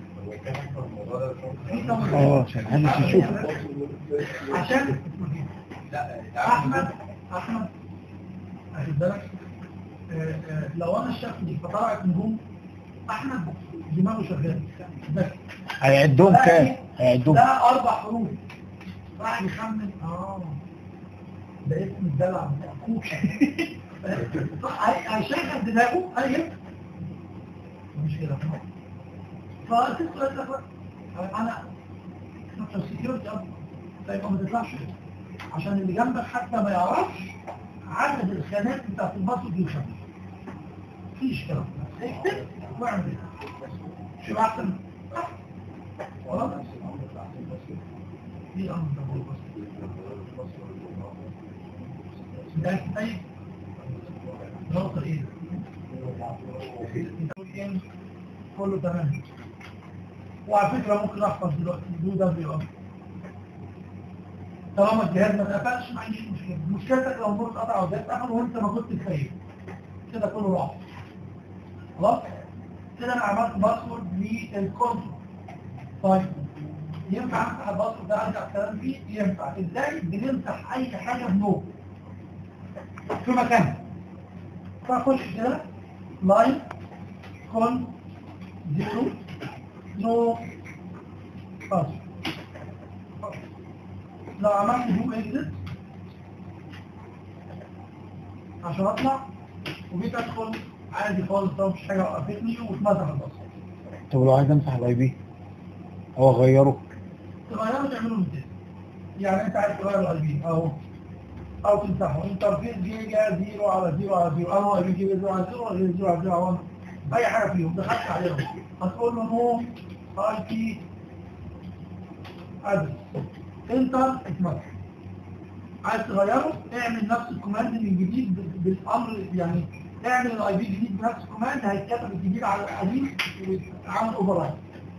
Speaker 3: اه عشان محدش يشوف
Speaker 1: عشان احمد احمد اخد بالك آه، آه، لو انا الشخص دي فطلعت نجوم احمد دماغه شغال بس
Speaker 3: هيعدهم كام هيعدهم
Speaker 1: ده اربع حروف راح يخمن اه ده اسم الدلع بتاع اخوك هي- هيشغل دماغه هيكتب مش كده فالسؤال ده بقى، انا سكيورتي اب فيبقى ما تطلعش عشان اللي جنبك حتى ما يعرفش عدد الخانات بتاعت الباسورد يخمن مفيش كلام اكتب واعمل شو احسن خلاص دي امر ده بس ده طيب نقطة ايه كله تمام وعلى فكرة ممكن احفظ دلوقتي دو دبليو ار طالما الجهاز ما اتقفلش ما عنديش مشكلة مشكلتك لو النور اتقطع او الجهاز اتقفل وانت ما كنت خايف كده كله راح خلاص كده انا عملت باسورد للكونترول طيب ينفع امسح الباسورد ده ارجع الكلام فيه ينفع ازاي بنمسح اي حاجه بنو في مكانها فاخش كده لاين كون زيرو نو باسورد لو عملت دو اكزت عشان اطلع وجيت ادخل عادي خالص طبعا مفيش حاجه وقفتني واتمسح الباسورد
Speaker 3: طب لو عايز امسح الاي بي او اغيره
Speaker 1: تغيره تعمله من تاني يعني انت عايز تغير الاي بي اهو او تمسحه انترفيس جيجا زيرو على زيرو على زيرو او اي بي جيجا زيرو على زيرو ولا زيرو على زيرو على 1 اي حاجه فيهم دخلت عليهم هتقول له نو اي بي ادرس انتر اتمسح عايز تغيره اعمل نفس الكوماند من جديد بال- بالامر يعني اعمل الاي بي جديد بنفس الكوماند هيتكتب الجديد على القديم ويتعمل اوفر رايت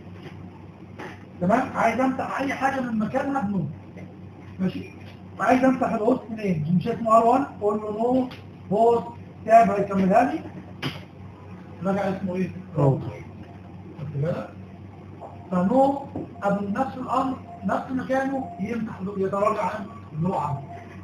Speaker 1: تمام عايز امسح اي حاجه من مكانها بنو ماشي وعايز امسح الهوست نيم مش اسمه ار 1 قول له نو هوست تاب هيكملها لي راجع اسمه ايه؟
Speaker 3: راوتر
Speaker 1: خدت بالك؟ فنو قبل نفس الامر نفس مكانه يمسح يتراجع عن نو عنه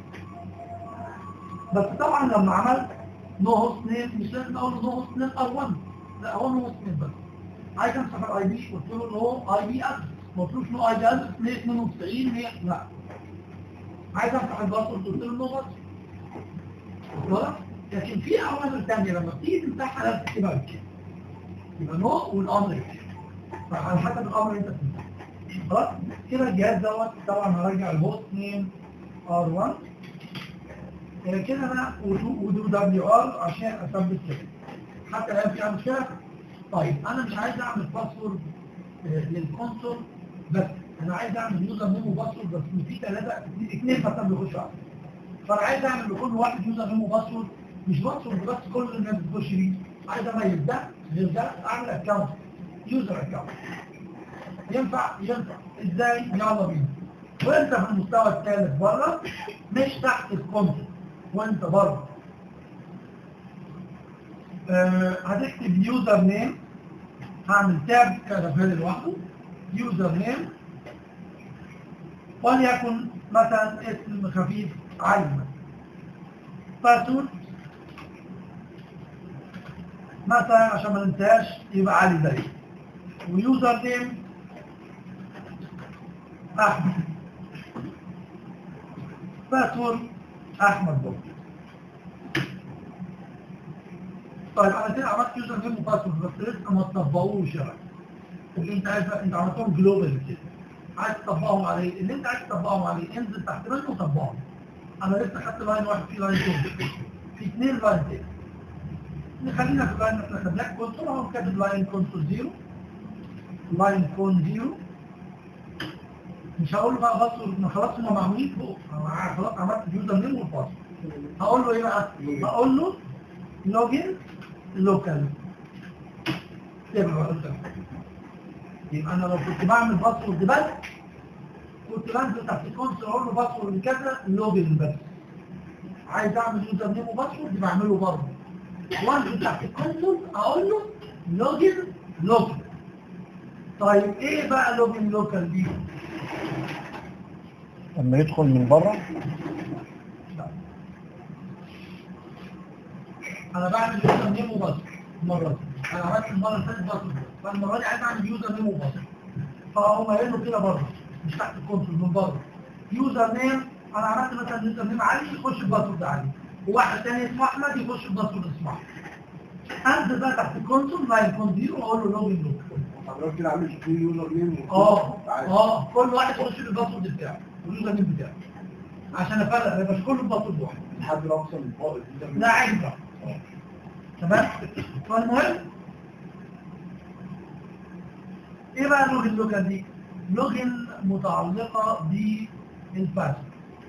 Speaker 1: بس طبعا لما عملت نو هوست نيم مش لازم اقول نو هوست نيم ار 1 لا هو نو هوست نيم بس عايز امسح الاي بي قلت له نو اي بي ادرس ما قلتلوش نو اي بي ادرس 192 100 لا عايز امسح الباسورد قلت له نو باسورد خلاص لكن في اوامر ثانيه لما بتيجي تمسحها لازم تكتبها بالكده يبقى نو والامر يكتب فعلى حسب الامر اللي انت بتمسحه خلاص كده الجهاز دوت طبعا هرجع الهوست نيم ار 1 آه، كده انا ودو دبليو ار عشان اثبت كده حتى الان في مشكله طيب انا مش عايز اعمل باسورد آه، للكونسول بس انا عايز اعمل يوزر نيم وباسورد بس في ثلاثه اثنين بس بيخشوا عليه فانا عايز اعمل لكل واحد يوزر نيم وباسورد مش باسورد بس كل الناس بتخش بيه عايز اميز ده غير ده اعمل اكونت يوزر اكونت ينفع ينفع ازاي يلا بينا وانت في المستوى الثالث بره مش تحت الكونتنت وانت بره آه هتكتب يوزر نيم هعمل تاب كرفال لوحده يوزر نيم وليكن مثلا اسم خفيف علي باسورد مثلا عشان ما ننساش يبقى علي زي ويوزر نيم احمد باسورد احمد برضه طيب انا كده عملت يوزر نيم وباسورد بس لسه ما تطبقوش يعني اللي انت عايز انت عملتهم جلوبال كده عايز تطبقهم عليه اللي انت عايز تطبقهم عليه انزل تحت منه وطبقهم انا لسه خدت لاين واحد في لاين تاني في اثنين لاين تاني نخلينا في لاين احنا خدناه كونسول اهو كاتب لاين كونسول زيرو لاين كون زيرو مش هقول له بقى باسورد ما خلاص هم معمولين فوق أنا خلاص عملت اليوزر نيم والباسورد هقول له ايه بقى؟ هقول له لوجن لوكال يبقى يبقى انا لو كنت بعمل باسورد بس كنت بنزل تحت الكونسول اقول له باسورد كذا لوجن بس عايز اعمل يوزر نيم وباسورد بعمله برضه وانزل تحت الكونسول اقول له لوجن لوكال طيب ايه بقى لوجن لوكال دي؟
Speaker 3: لما يدخل من بره
Speaker 1: انا بعمل يوزر نيم وباسورد المره دي انا عملت المره اللي فاتت باسورد فالمره دي عايز اعمل يوزر نيم وباسورد فهم قايل له كده بره مش تحت الكونسول من بره يوزر نيم انا عملت مثلا يوزر نيم علي يخش الباسورد علي وواحد تاني اسمه احمد يخش الباسورد اسمه احمد انزل بقى تحت الكونسول لاين كون زيرو واقول له لوجن لوك
Speaker 4: حضرتك كده عامل شكل يوزر نيم
Speaker 1: اه اه كل واحد يخش الباسورد بتاعه واليوزر نيم بتاعه عشان افرق ما يبقاش كله باسورد واحد
Speaker 4: لحد ما اوصل للفائض
Speaker 1: لا عيب بقى تمام فالمهم ايه بقى اللوجن لوكال دي لوجن متعلقة بالباسورد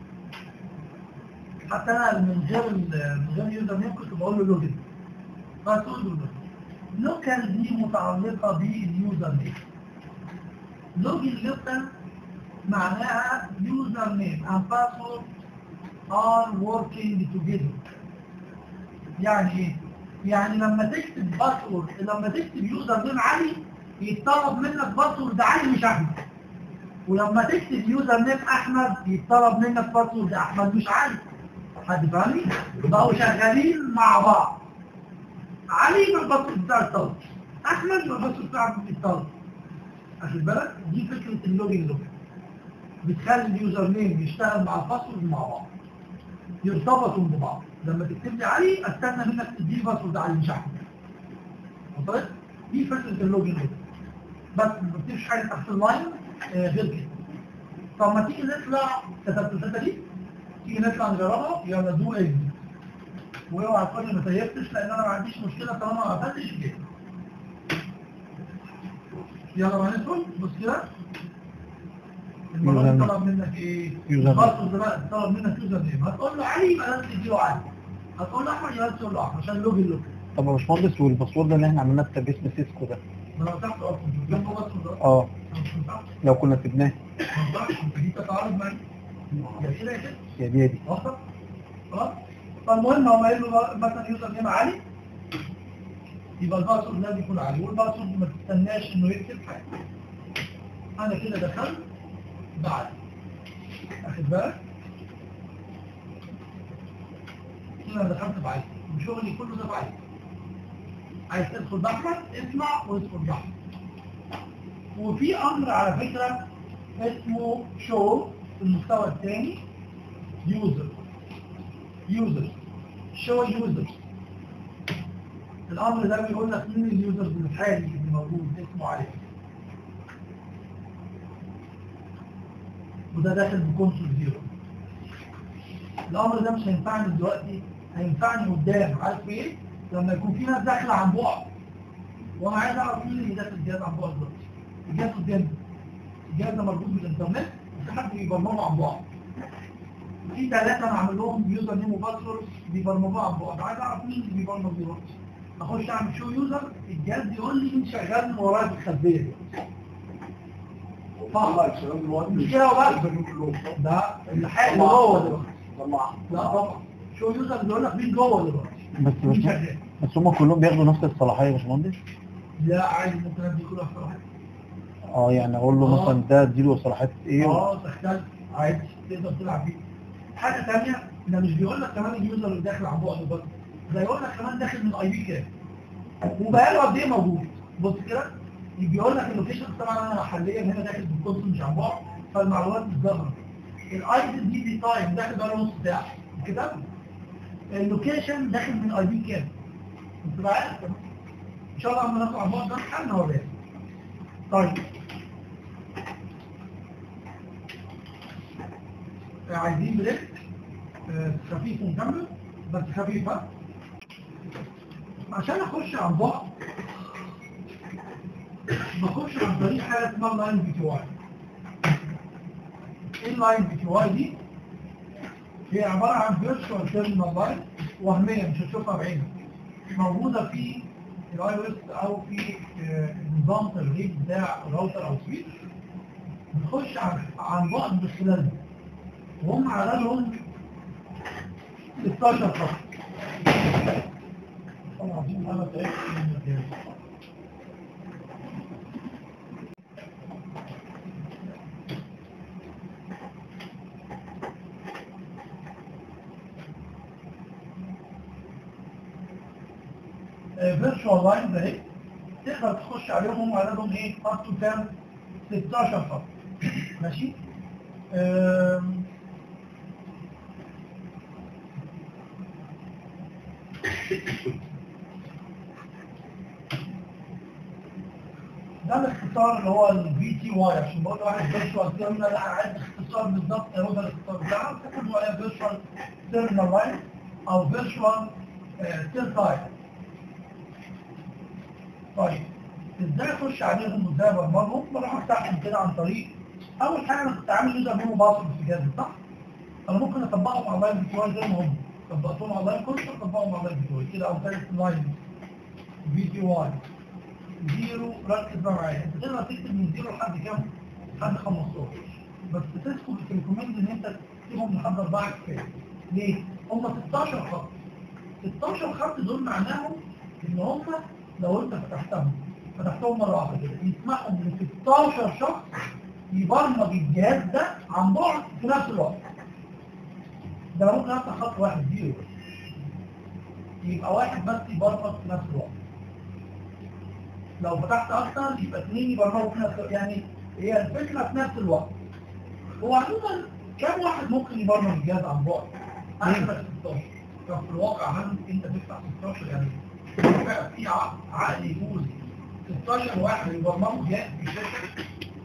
Speaker 1: حتى انا من غير ال- من غير يوزر نيم كنت بقول له لوجن باسورد ولوجن لوكال دي متعلقة باليوزر نيم لوجن لوكال معناها يوزر نيم and password are working together يعني ايه؟ يعني لما تكتب باسورد لما تكتب يوزر نيم علي يتطلب منك باسورد علي مش احمد ولما تكتب يوزر نيم احمد يتطلب منك باسورد احمد مش علي حد فاهمني؟ بقوا شغالين مع بعض علي يبقى الباسورد بتاع الطلب احمد يبقى الباسورد بتاع الطلب واخد بالك؟ دي فكره اللوجن لوجن بتخلي اليوزر نيم يشتغل مع الباسورد مع بعض يرتبطوا ببعض لما تكتب لي علي استنى منك تديني باسورد علي مش احمد وصلت دي فكره اللوجن لوجن بس ما بتكتبش حاجه تحت اللاين آه، غير كده طب ما تيجي نطلع كتبت الحته دي تيجي نطلع نجربها يلا دو ايه واوعى تقول لي ما سيفتش لان انا ما عنديش مشكله طالما ما قفلتش كده يلا بقى ندخل بص كده المره دي
Speaker 3: يوزر
Speaker 1: طلب منك ايه؟
Speaker 3: يوزر نيم.
Speaker 1: خلاص بقى طلب منك يوزر نيم هتقول له علي يبقى لازم تديله علي هتقول له احمد يبقى لازم تقول له احمد عشان لوجن لوجن
Speaker 3: طب يا باشمهندس والباسورد اللي احنا عملناه بتاع اسم سيسكو ده
Speaker 1: ما انا فتحت اصلا جنبه بس ده
Speaker 3: اه لو كنا سيبناه
Speaker 1: دي تتعارض معايا يا كده يا كده
Speaker 3: يا دي يا دي
Speaker 1: وصل خلاص فالمهم هو قايل له بقى مثلا يوزر نيم علي يبقى الباسورد لازم يكون علي والباسورد ما تستناش انه يكتب حاجه انا كده دخلت بعد اخد بالك كده انا دخلت بعيد وشغلي كله ده بعيد عايز تدخل بحثك اسمع وادخل بحث وفي امر على فكره اسمه شو في المستوى الثاني يوزر يوزر شو يوزر الامر ده بيقول لك مين اليوزرز الحالي اللي موجود اسمه عليه وده داخل بكونسول زيرو الامر ده مش هينفعني دلوقتي هينفعني قدام عارف ايه لما يكون في ناس داخله عن بعد وانا عايز اعرف مين اللي داخل الجهاز عن بعد دلوقتي الجهاز قدامي الجهاز ده مربوط بالانترنت وفي حد بيبرمجه عن بعد في ثلاثة انا عامل لهم يوزر نيم وباسورد بيبرمجوها عن بعد عايز اعرف مين اللي بيبرمج دلوقتي اخش اعمل شو يوزر الجهاز يقول لي انت شغال من ورايا في الخلفيه دي
Speaker 4: طلع الشباب دلوقتي
Speaker 1: مش كده وبس.
Speaker 4: يوزر نيم كلهم
Speaker 1: ده الحقيقة اللي جوه دلوقتي
Speaker 4: طلع
Speaker 1: لا طبعا شو يوزر بيقول لك مين جوه دلوقتي
Speaker 3: بس
Speaker 1: مين
Speaker 3: بس
Speaker 1: شغال
Speaker 3: بس هم كلهم بياخدوا نفس الصلاحيه يا باشمهندس
Speaker 1: لا عادي ممكن ادي كل واحد واحد
Speaker 3: اه يعني اقول له
Speaker 1: آه.
Speaker 3: مثلا ده اديله صلاحيات ايه
Speaker 1: اه تختلف عادي تقدر تلعب بيه حاجه ثانيه ده مش بيقول لك كمان اليوزر اللي داخل عن بعد بس ده يقول لك كمان داخل من اي بي كام وبقاله قد ايه موجود بص كده بيقول لك اللوكيشن طبعا انا محليا هنا داخل بالكونسول مش عن بعد فالمعلومات مش ظاهره الاي دي بي تايم داخل بقى نص ساعه كده اللوكيشن داخل من اي بي كام انت بقى عارف ان شاء الله لما نطلع عن بعد ده حل هو ده طيب عايزين بريك آه، خفيف ونكمل بس خفيفة عشان اخش عن بعد بخش عن طريق حاجة اسمها لاين بي تي واي ايه اللاين بي تي واي دي؟ هي عبارة عن فيرتشوال تيرمينال لاين وهمية مش هتشوفها بعينك موجودة في الاي او اس او في آه، نظام تشغيل بتاع الراوتر او سويتش بنخش عن عن بعد من خلالها وهم عددهم 16 خط طبعا عظيم انا تعبت من المكان فيرتشوال لاين ده اهي تقدر تخش عليهم هم عددهم ايه اب تو كام 16 خط ماشي أم، ده الاختصار اللي هو الفي تي واي عشان بقول واحد فيرتشوال تيرمينال لا انا عايز اختصار بالظبط هو ده الاختصار بتاعه تاخد عليها فيرتشوال تيرمينال لاين او فيرتشوال تيل تايم طيب ازاي اخش عليهم وازاي ابرمجهم بروح افتحهم كده عن طريق اول حاجه انا كنت عامل يوزر نيم وباسورد في جهازي صح؟ انا ممكن اطبقهم على اللاين بي تي واي زي ما هم طبقتهم على اللاين كله اطبقهم على اللاين بي تي واي كده او ثالث لاين بي تي واي زيرو ركز بقى معايا انت تقدر تكتب من زيرو لحد كام؟ لحد 15 بس تسكت الريكومند ان انت تكتبهم لحد 4 كفايه ليه؟ هم 16 خط 16 خط دول معناهم ان هم لو انت فتحتهم فتحتهم مره واحده كده يسمحوا ل 16 شخص يبرمج الجهاز ده عن بعد في نفس الوقت ده ممكن افتح خط واحد زيرو بس يبقى واحد بس يبرمج في نفس الوقت لو فتحت اكتر يبقى اثنين يبرمجوا في نفس الوقت يعني هي الفكره في نفس الوقت هو عموما كم واحد ممكن يبرمج الجهاز عن بعد؟ احسن 16 ففي الواقع هل انت تدفع 16 يعني بقى في ع- عقل يجوز 16 واحد يبرمجوا جهاز في شركه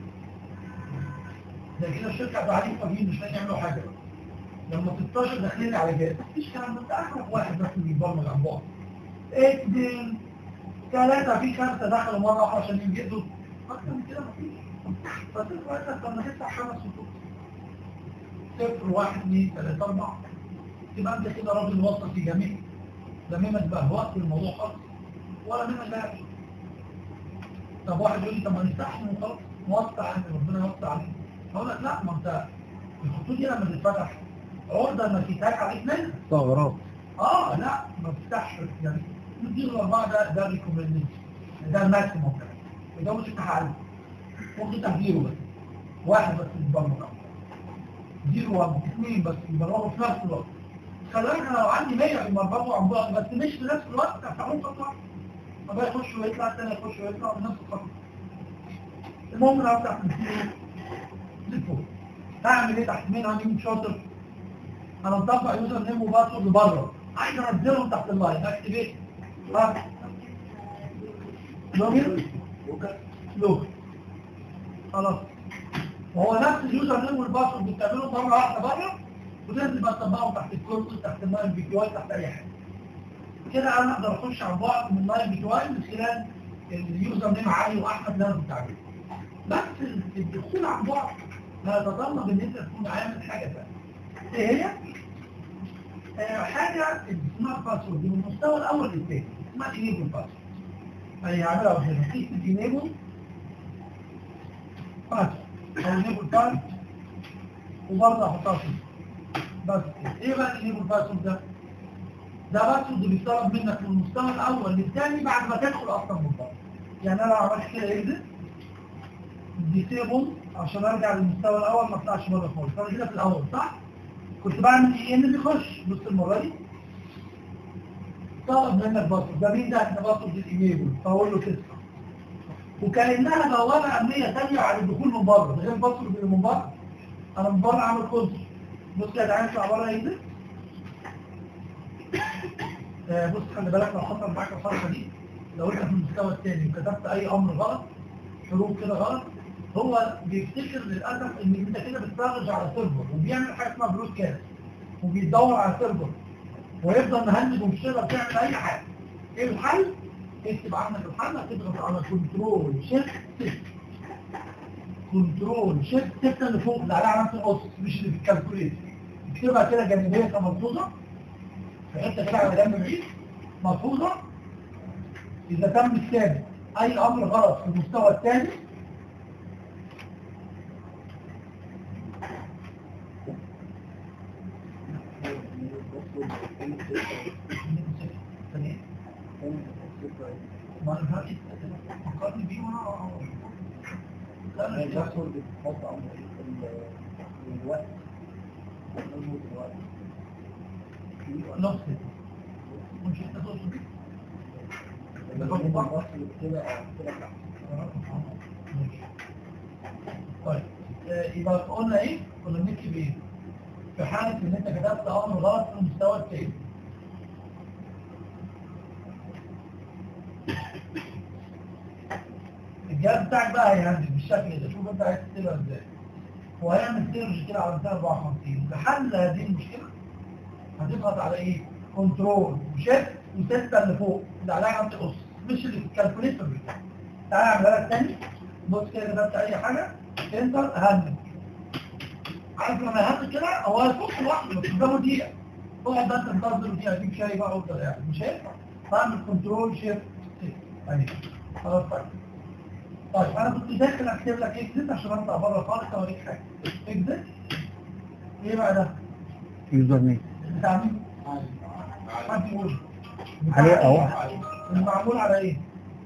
Speaker 1: ده كده الشركه بعدين فاضيين مش لاقيين يعملوا حاجه لما 16 داخلين على جهاز مفيش كلام ده انت اخرك واحد بس اللي يبرمج عن بعد اثنين ثلاثة في خمسة دخلوا مرة واحدة عشان ينجزوا أكتر من كده مفيش بس انت وقتك لما تفتح خمس خطوط صفر واحد اثنين ثلاثة أربعة تبقى أنت كده راجل وسط في جميع لا منك بقى وقت الموضوع خالص ولا منك بقى طب واحد يقول لي طب ما نفتحهم وخلاص موسع يعني ربنا يوسع عليك أقول لك لا ما أنت الخطوط دي لما تتفتح عرضة انك يتهاك عليك منها
Speaker 3: ثغرات
Speaker 1: اه لا ما تفتحش يعني ندير الاربعه ده ده ريكومنديشن ده الماكسيموم كمان وده مش تحقق ممكن تحذيره بس واحد بس يتبرمج زيرو واحد اثنين بس يبرمجوا في نفس الوقت خلي بالك انا لو عندي 100 يبرمجوا عن بعض بس مش في نفس الوقت افتحهم خط واحد طب يخش ويطلع الثاني يخش ويطلع بنفس الخط المهم انا افتح من زيرو لفوق هعمل ايه تحت مين عندي مين شاطر انا مطبق يوزر نيم وباسورد بره عايز انزلهم تحت اللاين اكتب ايه ها لوجن لوجن خلاص وهو نفس اليوزر نيم والباسورد بتعملهم مره واحده بره وتنزل بقى تطبقهم تحت الكورس تحت اللاين بي كي واي تحت اي حاجه كده انا اقدر اخش عن بعد من اللاين بي كي واي من خلال اليوزر نيم علي واحمد اللي انا كنت عامله بس الدخول عن بعد هيتطلب ان انت تكون عامل حاجه ثانيه ايه هي؟ آه، حاجة اسمها باسورد من المستوى الأول للثاني اسمها انيبل باسورد يعني هعملها هنا قيس الانيبل باسورد أو انيبل باسورد وبرضه أحطها فيه بس كده. إيه بقى الانيبل باسورد ده؟ ده باسورد بيطلب منك من المستوى الأول للثاني بعد ما تدخل أصلا من بره يعني أنا لو عملت كده إكزت ديسيبل عشان أرجع للمستوى الأول ما أطلعش بره خالص أنا كده في الأول صح؟ كنت بعمل ايه اللي بيخش بص المره دي طلب منك باسورد ده مين ده احنا باسورد الايميل فاقول له تسعه وكانها بوابه امنيه ثانيه على الدخول من بره غير الباسورد اللي من بره انا من بره عامل كونتر بص يا جدعان اطلع بره ينزل آه، بص خلي بالك لو حصل معاك الحركه دي لو انت في المستوى الثاني وكتبت اي امر غلط حروف كده غلط هو بيفتكر للاسف ان انت كده بتفرج على سيرفر وبيعمل حاجه اسمها بلوت كاست وبيدور على سيرفر ويفضل مهنج ومش تقدر تعمل اي حاجه ايه الحل؟ اكتب عندك الحل هتضغط على كنترول شيفت كنترول شيفت تبدا اللي فوق اللي عليها علامه القص مش اللي في الكالكوليتر اكتبها كده جانبيه كملحوظه في حته كده على جنب بعيد ملحوظه اذا تم الثاني اي امر غلط في المستوى الثاني ما انا فكرني بيه وانا لا لا لا نفس مش انت تقصد بيه طيب آه، يبقى قلنا ايه؟ كنا بنكتب ايه؟ في حالة ان انت كتبت امر غلط في المستوى التاني الجهاز بتاعك بقى هيهندل بالشكل ده شوف انت عايز تكتبها ازاي هو هيعمل سيرج كده على 254 لحل هذه المشكلة هتضغط على ايه؟ كنترول وشيفت وستة اللي فوق اللي عليها علامة القص مش اللي في الكالكوليتر بتاعك تعالى اعملها لك تاني بص كده كتبت اي حاجة انتر هندل عارف لما يهندل كده هو هيفك لوحده بس قدامه دقيقة اقعد بقى تنتظر دقيقة تجيب شاي بقى وافضل يعني مش هينفع فاعمل كنترول شيفت اهي خلاص طيب طيب انا كنت داخل اكتب لك اكزت عشان اطلع بره خالص اوريك حاجه اكزت ايه بقى ده؟
Speaker 3: يوزر نيم
Speaker 1: بتاع مين؟ حد يقول بتاع
Speaker 3: عليه
Speaker 1: إيه؟
Speaker 3: أهو.
Speaker 1: المعمول على ايه؟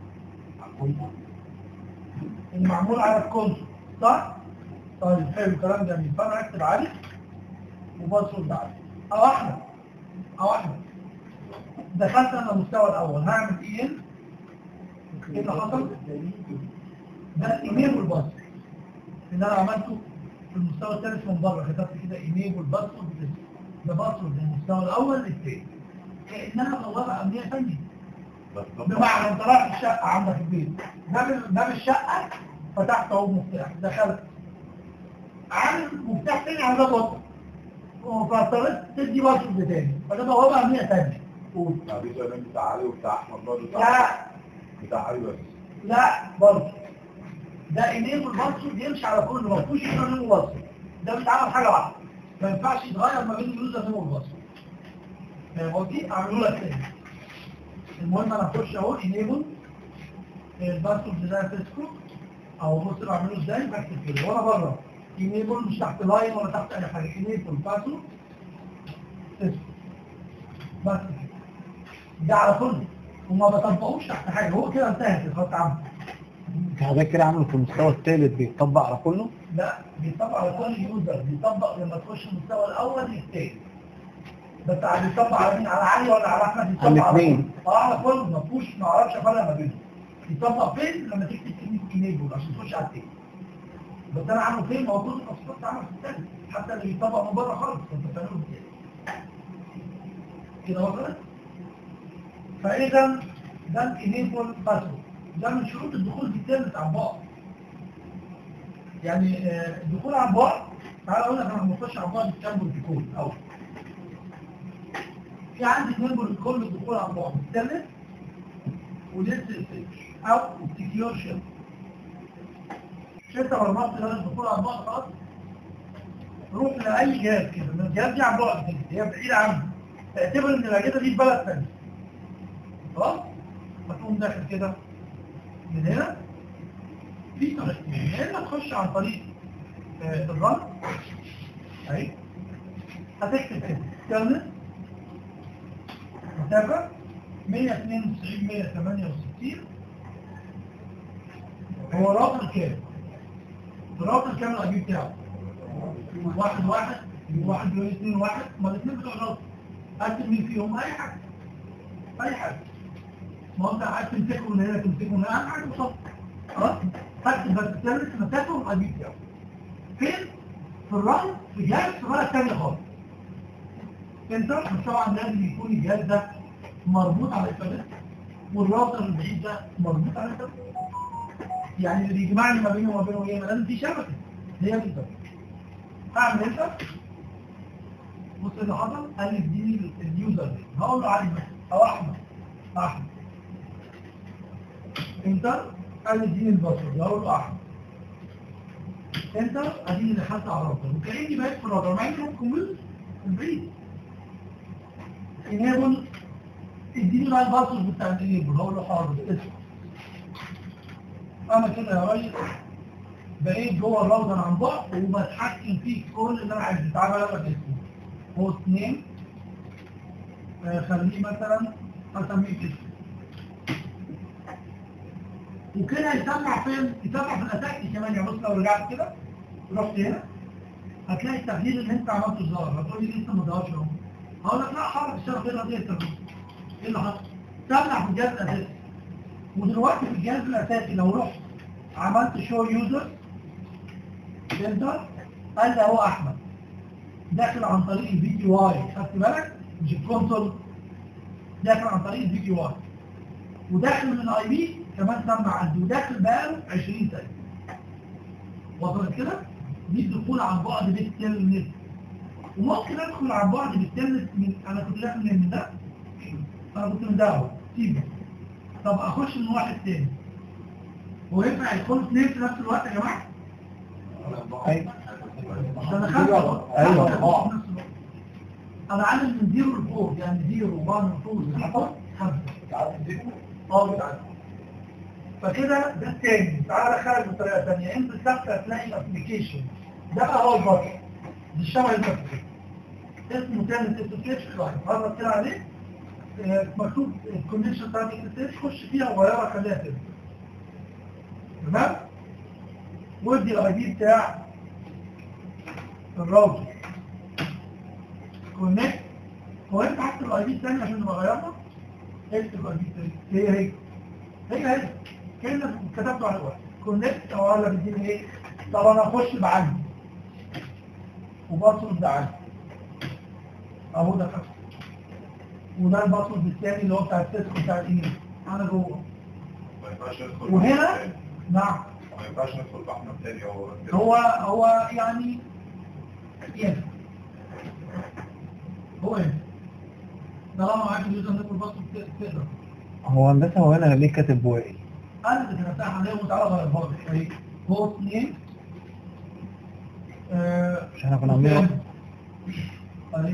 Speaker 1: المعمول على الكونسول صح؟ طيب حلو كلام جميل فانا اكتب علي وباسورد علي او احمد او احمد دخلت انا المستوى الاول هعمل ايه؟ ايه اللي حصل؟ ده الايميل والباسورد اللي انا عملته في المستوى الثالث من بره كتبت كده ايميل والباسورد ده باسورد المستوى الاول للثاني كانها بوابه امنيه ثانيه بمعنى انت رايح الشقه عندك البيت باب باب الشقه فتحت اهو مفتاح دخلت عامل مفتاح تاني على باب اوضتك فاضطريت تدي باسورد تاني فده بوابه امنيه ثانيه قول
Speaker 4: بعدين سؤال بتاع علي وبتاع احمد برضه بتاع
Speaker 1: لا
Speaker 4: بتاع علي بس
Speaker 1: لا برضه ده ايميل والباسورد يمشي على كل ما فيهوش يوزر نيم وباسورد ده بيتعمل حاجه واحده ما ينفعش يتغير ما بين اليوزر نيم والباسورد فاهم قصدي؟ اعمله لك تاني المهم انا اخش اهو انيبل الباسورد ده تسكو او بص بعمله ازاي بكتب كده وانا بره انيبل مش تحت لاين ولا تحت اي حاجه انيبل باسورد تسكو بس كده ده على كله وما بطبقوش تحت حاجه هو كده انتهت الخط عامه
Speaker 3: حضرتك كده عامله في المستوى الثالث بيطبق على كله
Speaker 1: لا بيطبق على كل يوزر بيطبق لما تخش المستوى الاول للثاني بس على بيطبق على مين على علي ولا على احمد بيطبق
Speaker 3: على
Speaker 1: على
Speaker 3: الاثنين.
Speaker 1: كله. اه على كله ما فيهوش ما اعرفش افرق ما بينهم بيطبق فين لما تكتب كلمه كنيبل عشان تخش على الثاني بس انا عامله فين ما هو كل التصفيات عامله في الثاني حتى اللي بيطبق من بره خالص انت بتعمله ازاي كده وصلت فاذا ده الانيبل باسورد ده من شروط الدخول في التالت عن بعد يعني آه، الدخول عن بعد تعال اقول لك انا بنخش عن بعد كام بروتوكول اول في عندي اثنين بروتوكول للدخول عن بعد التالت وليس او السكيور شيل شلت برمجت ده الدخول عن بعد خلاص روح لاي جهاز كده من الجهاز دي عن بعد كده هي بعيده عنه تعتبر ان الاجهزه دي في بلد ثاني خلاص هتقوم داخل كده من هنا في طريقتين يا اما تخش عن طريق آه، الرن اهي هتكتب كده كلمة مسافة 192 168 هو رابط الكام رابط الكام الاي بي بتاعه واحد واحد واحد يقول اثنين واحد ما الاثنين بتوع الراوتر قسم مين فيهم اي حاجه اي حاجه ما هو انت عايز تمسكه من هنا تمسكه من هنا اهم حاجه بالظبط خلاص خدت بس تلبس مسافه وهجيب فيها فين في الراوتر في جهاز في بلد ثانيه خالص انت بس طبعا لازم يكون الجهاز ده مربوط على الانترنت والراوتر البعيد ده مربوط على الانترنت يعني اللي بيجمعني ما بينه وما بينه ايه ما لازم في شبكه هي الانترنت اعمل انت بص اللي حصل قال لي اديني اليوزر دي هقول له علي مثلا او احمد احمد انت قال لي اديني الباسورد هقول له احمد انت اديني دخلت على الراوتر وكاني بقيت في الراوتر مع اني كمبيوتر البعيد انيبل اديني بقى الباسورد بتاع الانيبل هقول له حاضر اسمع انا كده يا ريس بقيت جوه الراوتر عن بعد وبتحكم فيه كل اللي انا عايزه تعالى بقى اسمه هوست نيم خليه مثلا هسميه كده وكده يسمع فين؟ يسمع في الاتاك كمان يعني بص لو رجعت كده رحت هنا هتلاقي التغيير اللي انت عملته ظهر هتقول لي لسه ما ظهرش اهو هقول لك لا حرك الشرط كده دي ايه اللي حصل؟ سمع في الجهاز الاساسي ودلوقتي في الجهاز الاساسي لو رحت عملت شو يوزر انتر قال لي اهو احمد داخل عن طريق الفي تي واي خدت بالك مش الكونسول داخل عن طريق الفي تي واي وداخل من اي بي كمان سمع عندي وداخل بقاله 20 سنه وصلت كده دي الدخول عن بعد بالتلنت وممكن ادخل عن بعد بالتلنت من انا كنت داخل من ده انا كنت من ده اهو سيبه طب اخش من واحد تاني هو ينفع يدخلوا اثنين في نفس الوقت يا جماعه؟
Speaker 3: ايوه
Speaker 1: ده انا خمسه
Speaker 3: أيوة.
Speaker 1: خمسة في نفس الوقت. انا عامل من زيرو لفوق يعني زيرو 1 2 3 خمسه اه بتعدي فكده ده التاني تعالى خارج بطريقه ثانيه انت ثابته هتلاقي الابلكيشن ده بقى هو البطل دي الشبه البطل اسمه تاني سيرتيفيكيت كلاينت هضغط كده عليه آه، مكتوب الكونكشن بتاعت الاكسس خش فيها وغيرها خليها كده تمام ودي الاي دي بتاع الراوتر كونكت هو انت حاطط الاي دي الثاني عشان نبقى غيرنا اكتب الاي دي الثاني هي هي هي هي كلمه كتبته على الورق كونكت او على بيديني ايه طب انا اخش بعلي وباسورد ده علي اهو ده خمسه وده الباسورد الثاني اللي هو بتاع السيسكو بتاع الايميل انا جوه
Speaker 4: ما ينفعش ندخل
Speaker 1: وهنا
Speaker 4: بأحمد تاني.
Speaker 1: نعم
Speaker 4: ما ينفعش ندخل بأحمد تاني هو
Speaker 1: هو هو يعني ينفع هو ينفع طالما معاك اليوزر نيم والباسورد تقدر
Speaker 3: هو هندسه هو هنا ليه كاتب بوائي
Speaker 1: انا اللي كتبتها عليه وتعالى غيرها لك اهي هو اثنين آه،
Speaker 3: مش احنا كنا عاملين
Speaker 1: أهي.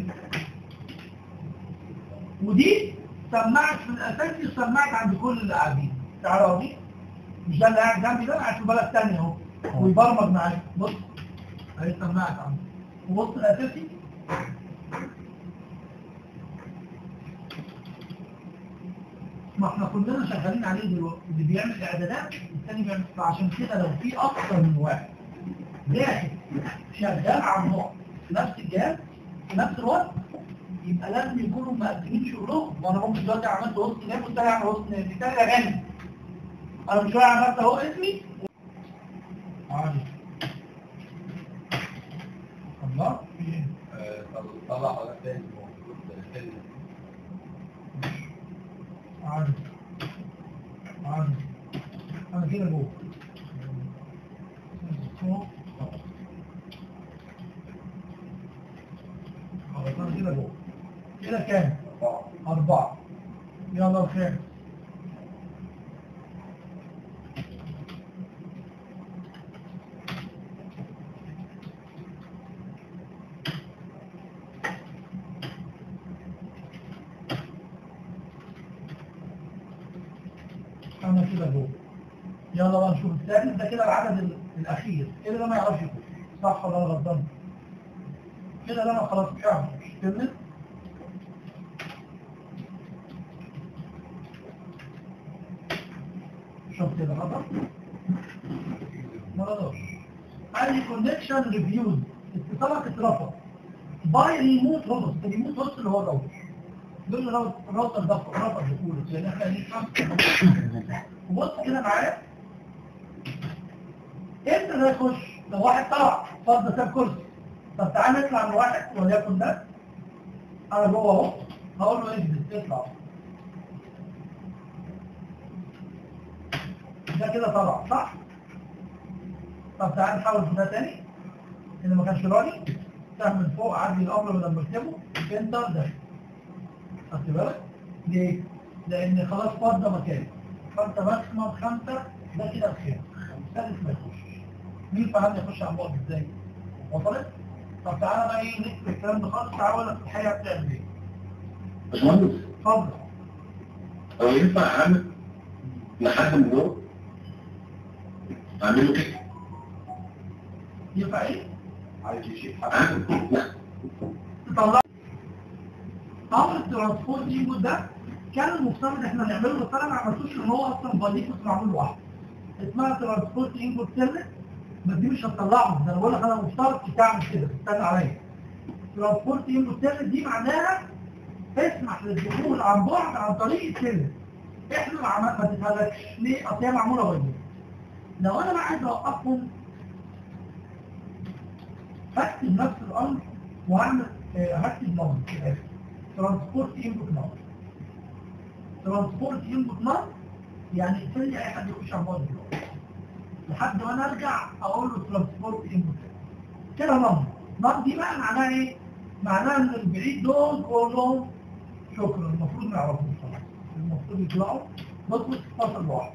Speaker 1: ودي سمعت في الاساسي وسمعت عند كل اللي قاعدين تعالوا دي مش ده اللي قاعد جنبي ده قاعد في بلد ثانيه اهو ويبرمج معايا بص اهي سمعت عنده وبص الاساسي ما احنا كلنا شغالين عليه دلوقتي اللي بيعمل اعدادات والثاني بيعمل فعشان كده لو في اكتر من واحد داخل شغال على النوع في نفس الجهاز في نفس الوقت يبقى لازم يكونوا مقدمين شغلهم وانا ممكن دلوقتي عملت وسط نام والتاني عمل وسط نام التاني غني انا مش شويه عملت اهو اسمي عادي الله في ايه؟
Speaker 4: طلع على تاني
Speaker 1: عادي عادي انا كده جوه فوق. خلاص انا كده جوه كده كام؟ أربعة يلا الخير أنا كده جوه يلا بقى نشوف الثالث ده كده العدد ال- الأخير كده ده ما يعرفش يخش صح ولا أنا غلطان؟ كده ده أنا خلاص مش عارف مش كمل شوف كده خطأ ما غلطش قال لي كونكشن ريفيوز اتصالك اترفض باي ريموت هوست ريموت هوست اللي هو الراوتر دول الراوتر الراوتر ده الراوتر بيقول لان احنا ليه خمسه وبص كده معايا امتى ده يخش لو واحد طلع فرض ساب كرسي طب تعالى نطلع من واحد وليكن ده انا جوه اهو هقول له اثبت اطلع ده كده طلع صح طب تعالى نحاول في ده تاني اللي ما كانش راضي سهم من فوق عدي الامر لما اكتبه انتر ده خدت بالك ليه؟ لان خلاص فاض مكان فانت ماكسيمم خمسه ده كده الخير الثالث ما يخشش مين فهمني يخش على بعد ازاي؟ وصلت؟ طب تعالى بقى ايه نكتب الكلام ده خالص تعالى اقول لك الحقيقه بتعمل ايه؟
Speaker 2: باشمهندس
Speaker 1: اتفضل
Speaker 2: هو ينفع اعمل لحد من دول اعمله كده
Speaker 1: ينفع ايه؟
Speaker 4: عايز يشيل حد
Speaker 2: اعمل لا
Speaker 1: طلع امر الترانسبورت انبوت ده كان المفترض احنا نعمله بس انا ما عملتوش ان هو اصلا باي كنت معمول لوحده اسمها ترانسبورت انبوت سيرفيس بس دي مش هتطلعه ده انا بقول لك انا مفترض تعمل كده استنى عليا ترانسبورت انبوت سيرفيس دي معناها تسمح للدخول عن بعد عن طريق السيرفيس احنا ما عمل- ما تتهلكش ليه؟ اصل هي معموله باي لو انا بقى عايز اوقفهم هكتب نفس الامر وهعمل آه، هكتب نمط في الاخر ترانسبورت انبوت نمط ترانسبورت انبوت نمط يعني يقفل لي اي حد يخش على بعد دلوقتي لحد ما انا ارجع اقول له ترانسبورت انبوت كده نمط نمط دي بقى معناها ايه؟ معناها ان البعيد دول كلهم شكرا المفروض نعرفهم خلاص المفروض يطلعوا بص اتصل بواحد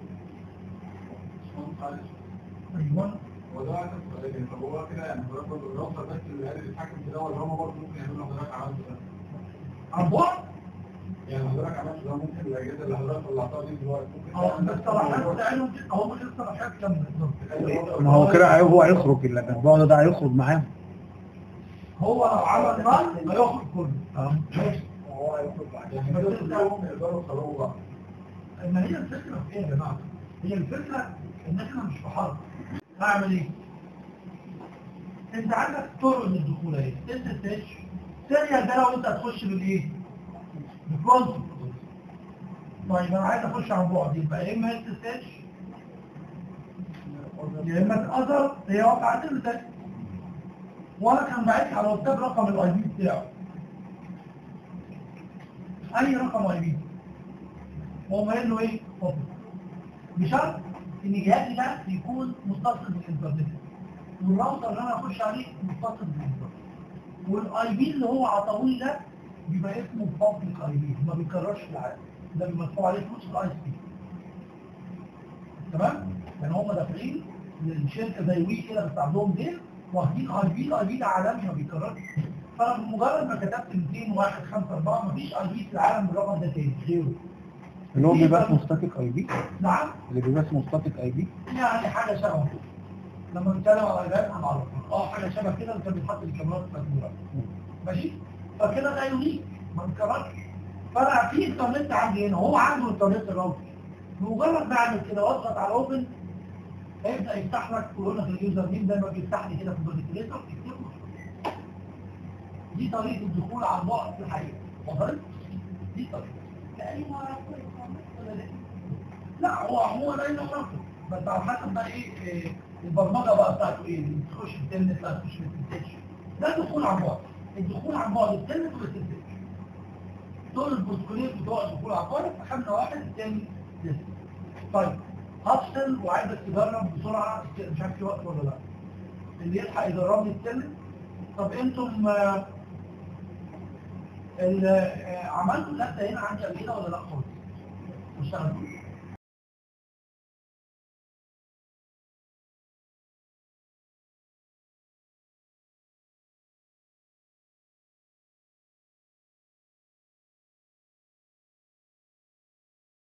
Speaker 1: ايوه
Speaker 4: هو ده واحد لكن طب هو كده يعني حضرتك برضه الراوتر بس اللي قادر يتحكم في ده ولا هم برضه ممكن يعملوا حضرتك عملته ده؟
Speaker 1: عن بعد
Speaker 4: يعني حضرتك عملته ده ممكن الاجهزه اللي حضرتك طلعتها دي دلوقتي ممكن
Speaker 1: اه
Speaker 4: تعمل
Speaker 1: بس
Speaker 4: نفس
Speaker 1: صراحة
Speaker 4: الموضوع.
Speaker 1: بتاعهم هو مش الصلاحيات كاملة بالظبط
Speaker 3: ما هو كده هو هيخرج اللي البعد ده هيخرج معاهم
Speaker 1: هو لو عمل رن هيخرج كله
Speaker 3: اه
Speaker 1: ماشي
Speaker 4: هو هيخرج بعد يعني بس هم يقدروا يخرجوا بقى
Speaker 1: ما هي الفكرة في ايه يا جماعة؟ هي الفكرة ان احنا مش في حرب هعمل ايه؟ انت عندك طرق للدخول اهي اس اس اتش سيريال ده لو انت هتخش بالايه؟ بفرونت طيب انا عايز اخش عن بعد يبقى يا اما اس اس اتش يا اما الاذر هي واقعة تلتك وانا كان باعت على واتساب رقم الاي بي بتاعه اي رقم اي بي وهم قال له ايه؟ فضل بشرط ان جهازي ده يكون متصل بالانترنت والراوتر اللي انا اخش عليه متصل بالانترنت والاي بي اللي هو عطاهولي ده بيبقى اسمه بابليك اي بي ما بيكررش في العالم ده بيبقى مدفوع عليه فلوس في الاي اس بي تمام؟ يعني هم دافعين للشركه زي وي كده بس عندهم دين واخدين اي بي الاي بي ده عالمي ما بيكررش فانا بمجرد ما كتبت 201 5 4 مفيش اي بي في العالم بالرقم ده تاني غيره
Speaker 3: اللي هو بيبقى اسمه ستاتيك اي بي
Speaker 1: نعم
Speaker 3: اللي بيبقى اسمه ستاتيك اي بي
Speaker 1: يعني حاجة شبه كده. لما بنتكلم على ايباد هنعرف اه حاجة شبه كده اللي كان بيتحط الكاميرات المجموعة ماشي فكده ده يونيك ما بنكررش فانا في انترنت عندي هنا هو عنده انترنت الراوتر بمجرد ما اعمل كده واضغط على اوبن هيبدا يفتح لك ويقول لك اليوزر نيم زي ما بيفتح لي كده في البريكليتر تكتبه دي طريقه الدخول على البعد في الحقيقه وصلت؟ دي طريقه تقريبا لا هو هو لا ينفع بس على حسب بقى ايه إيه، البرمجه بقى بتاعته ايه تخش في التنت لا تخش في التنتش ده الدخول عن بعد الدخول عن بعد التنت والتنتش دول البروتوكولين بتوع الدخول عن بعد فخدنا واحد الثاني لسه طيب هفصل وعايزك تجرب بسرعه مش عارف في وقت ولا لا اللي يلحق يجربني التنت طب انتم آه، ال- آه، عملتوا اللفه هنا عندي قبل كده ولا لا خالص؟ اشتغلتوا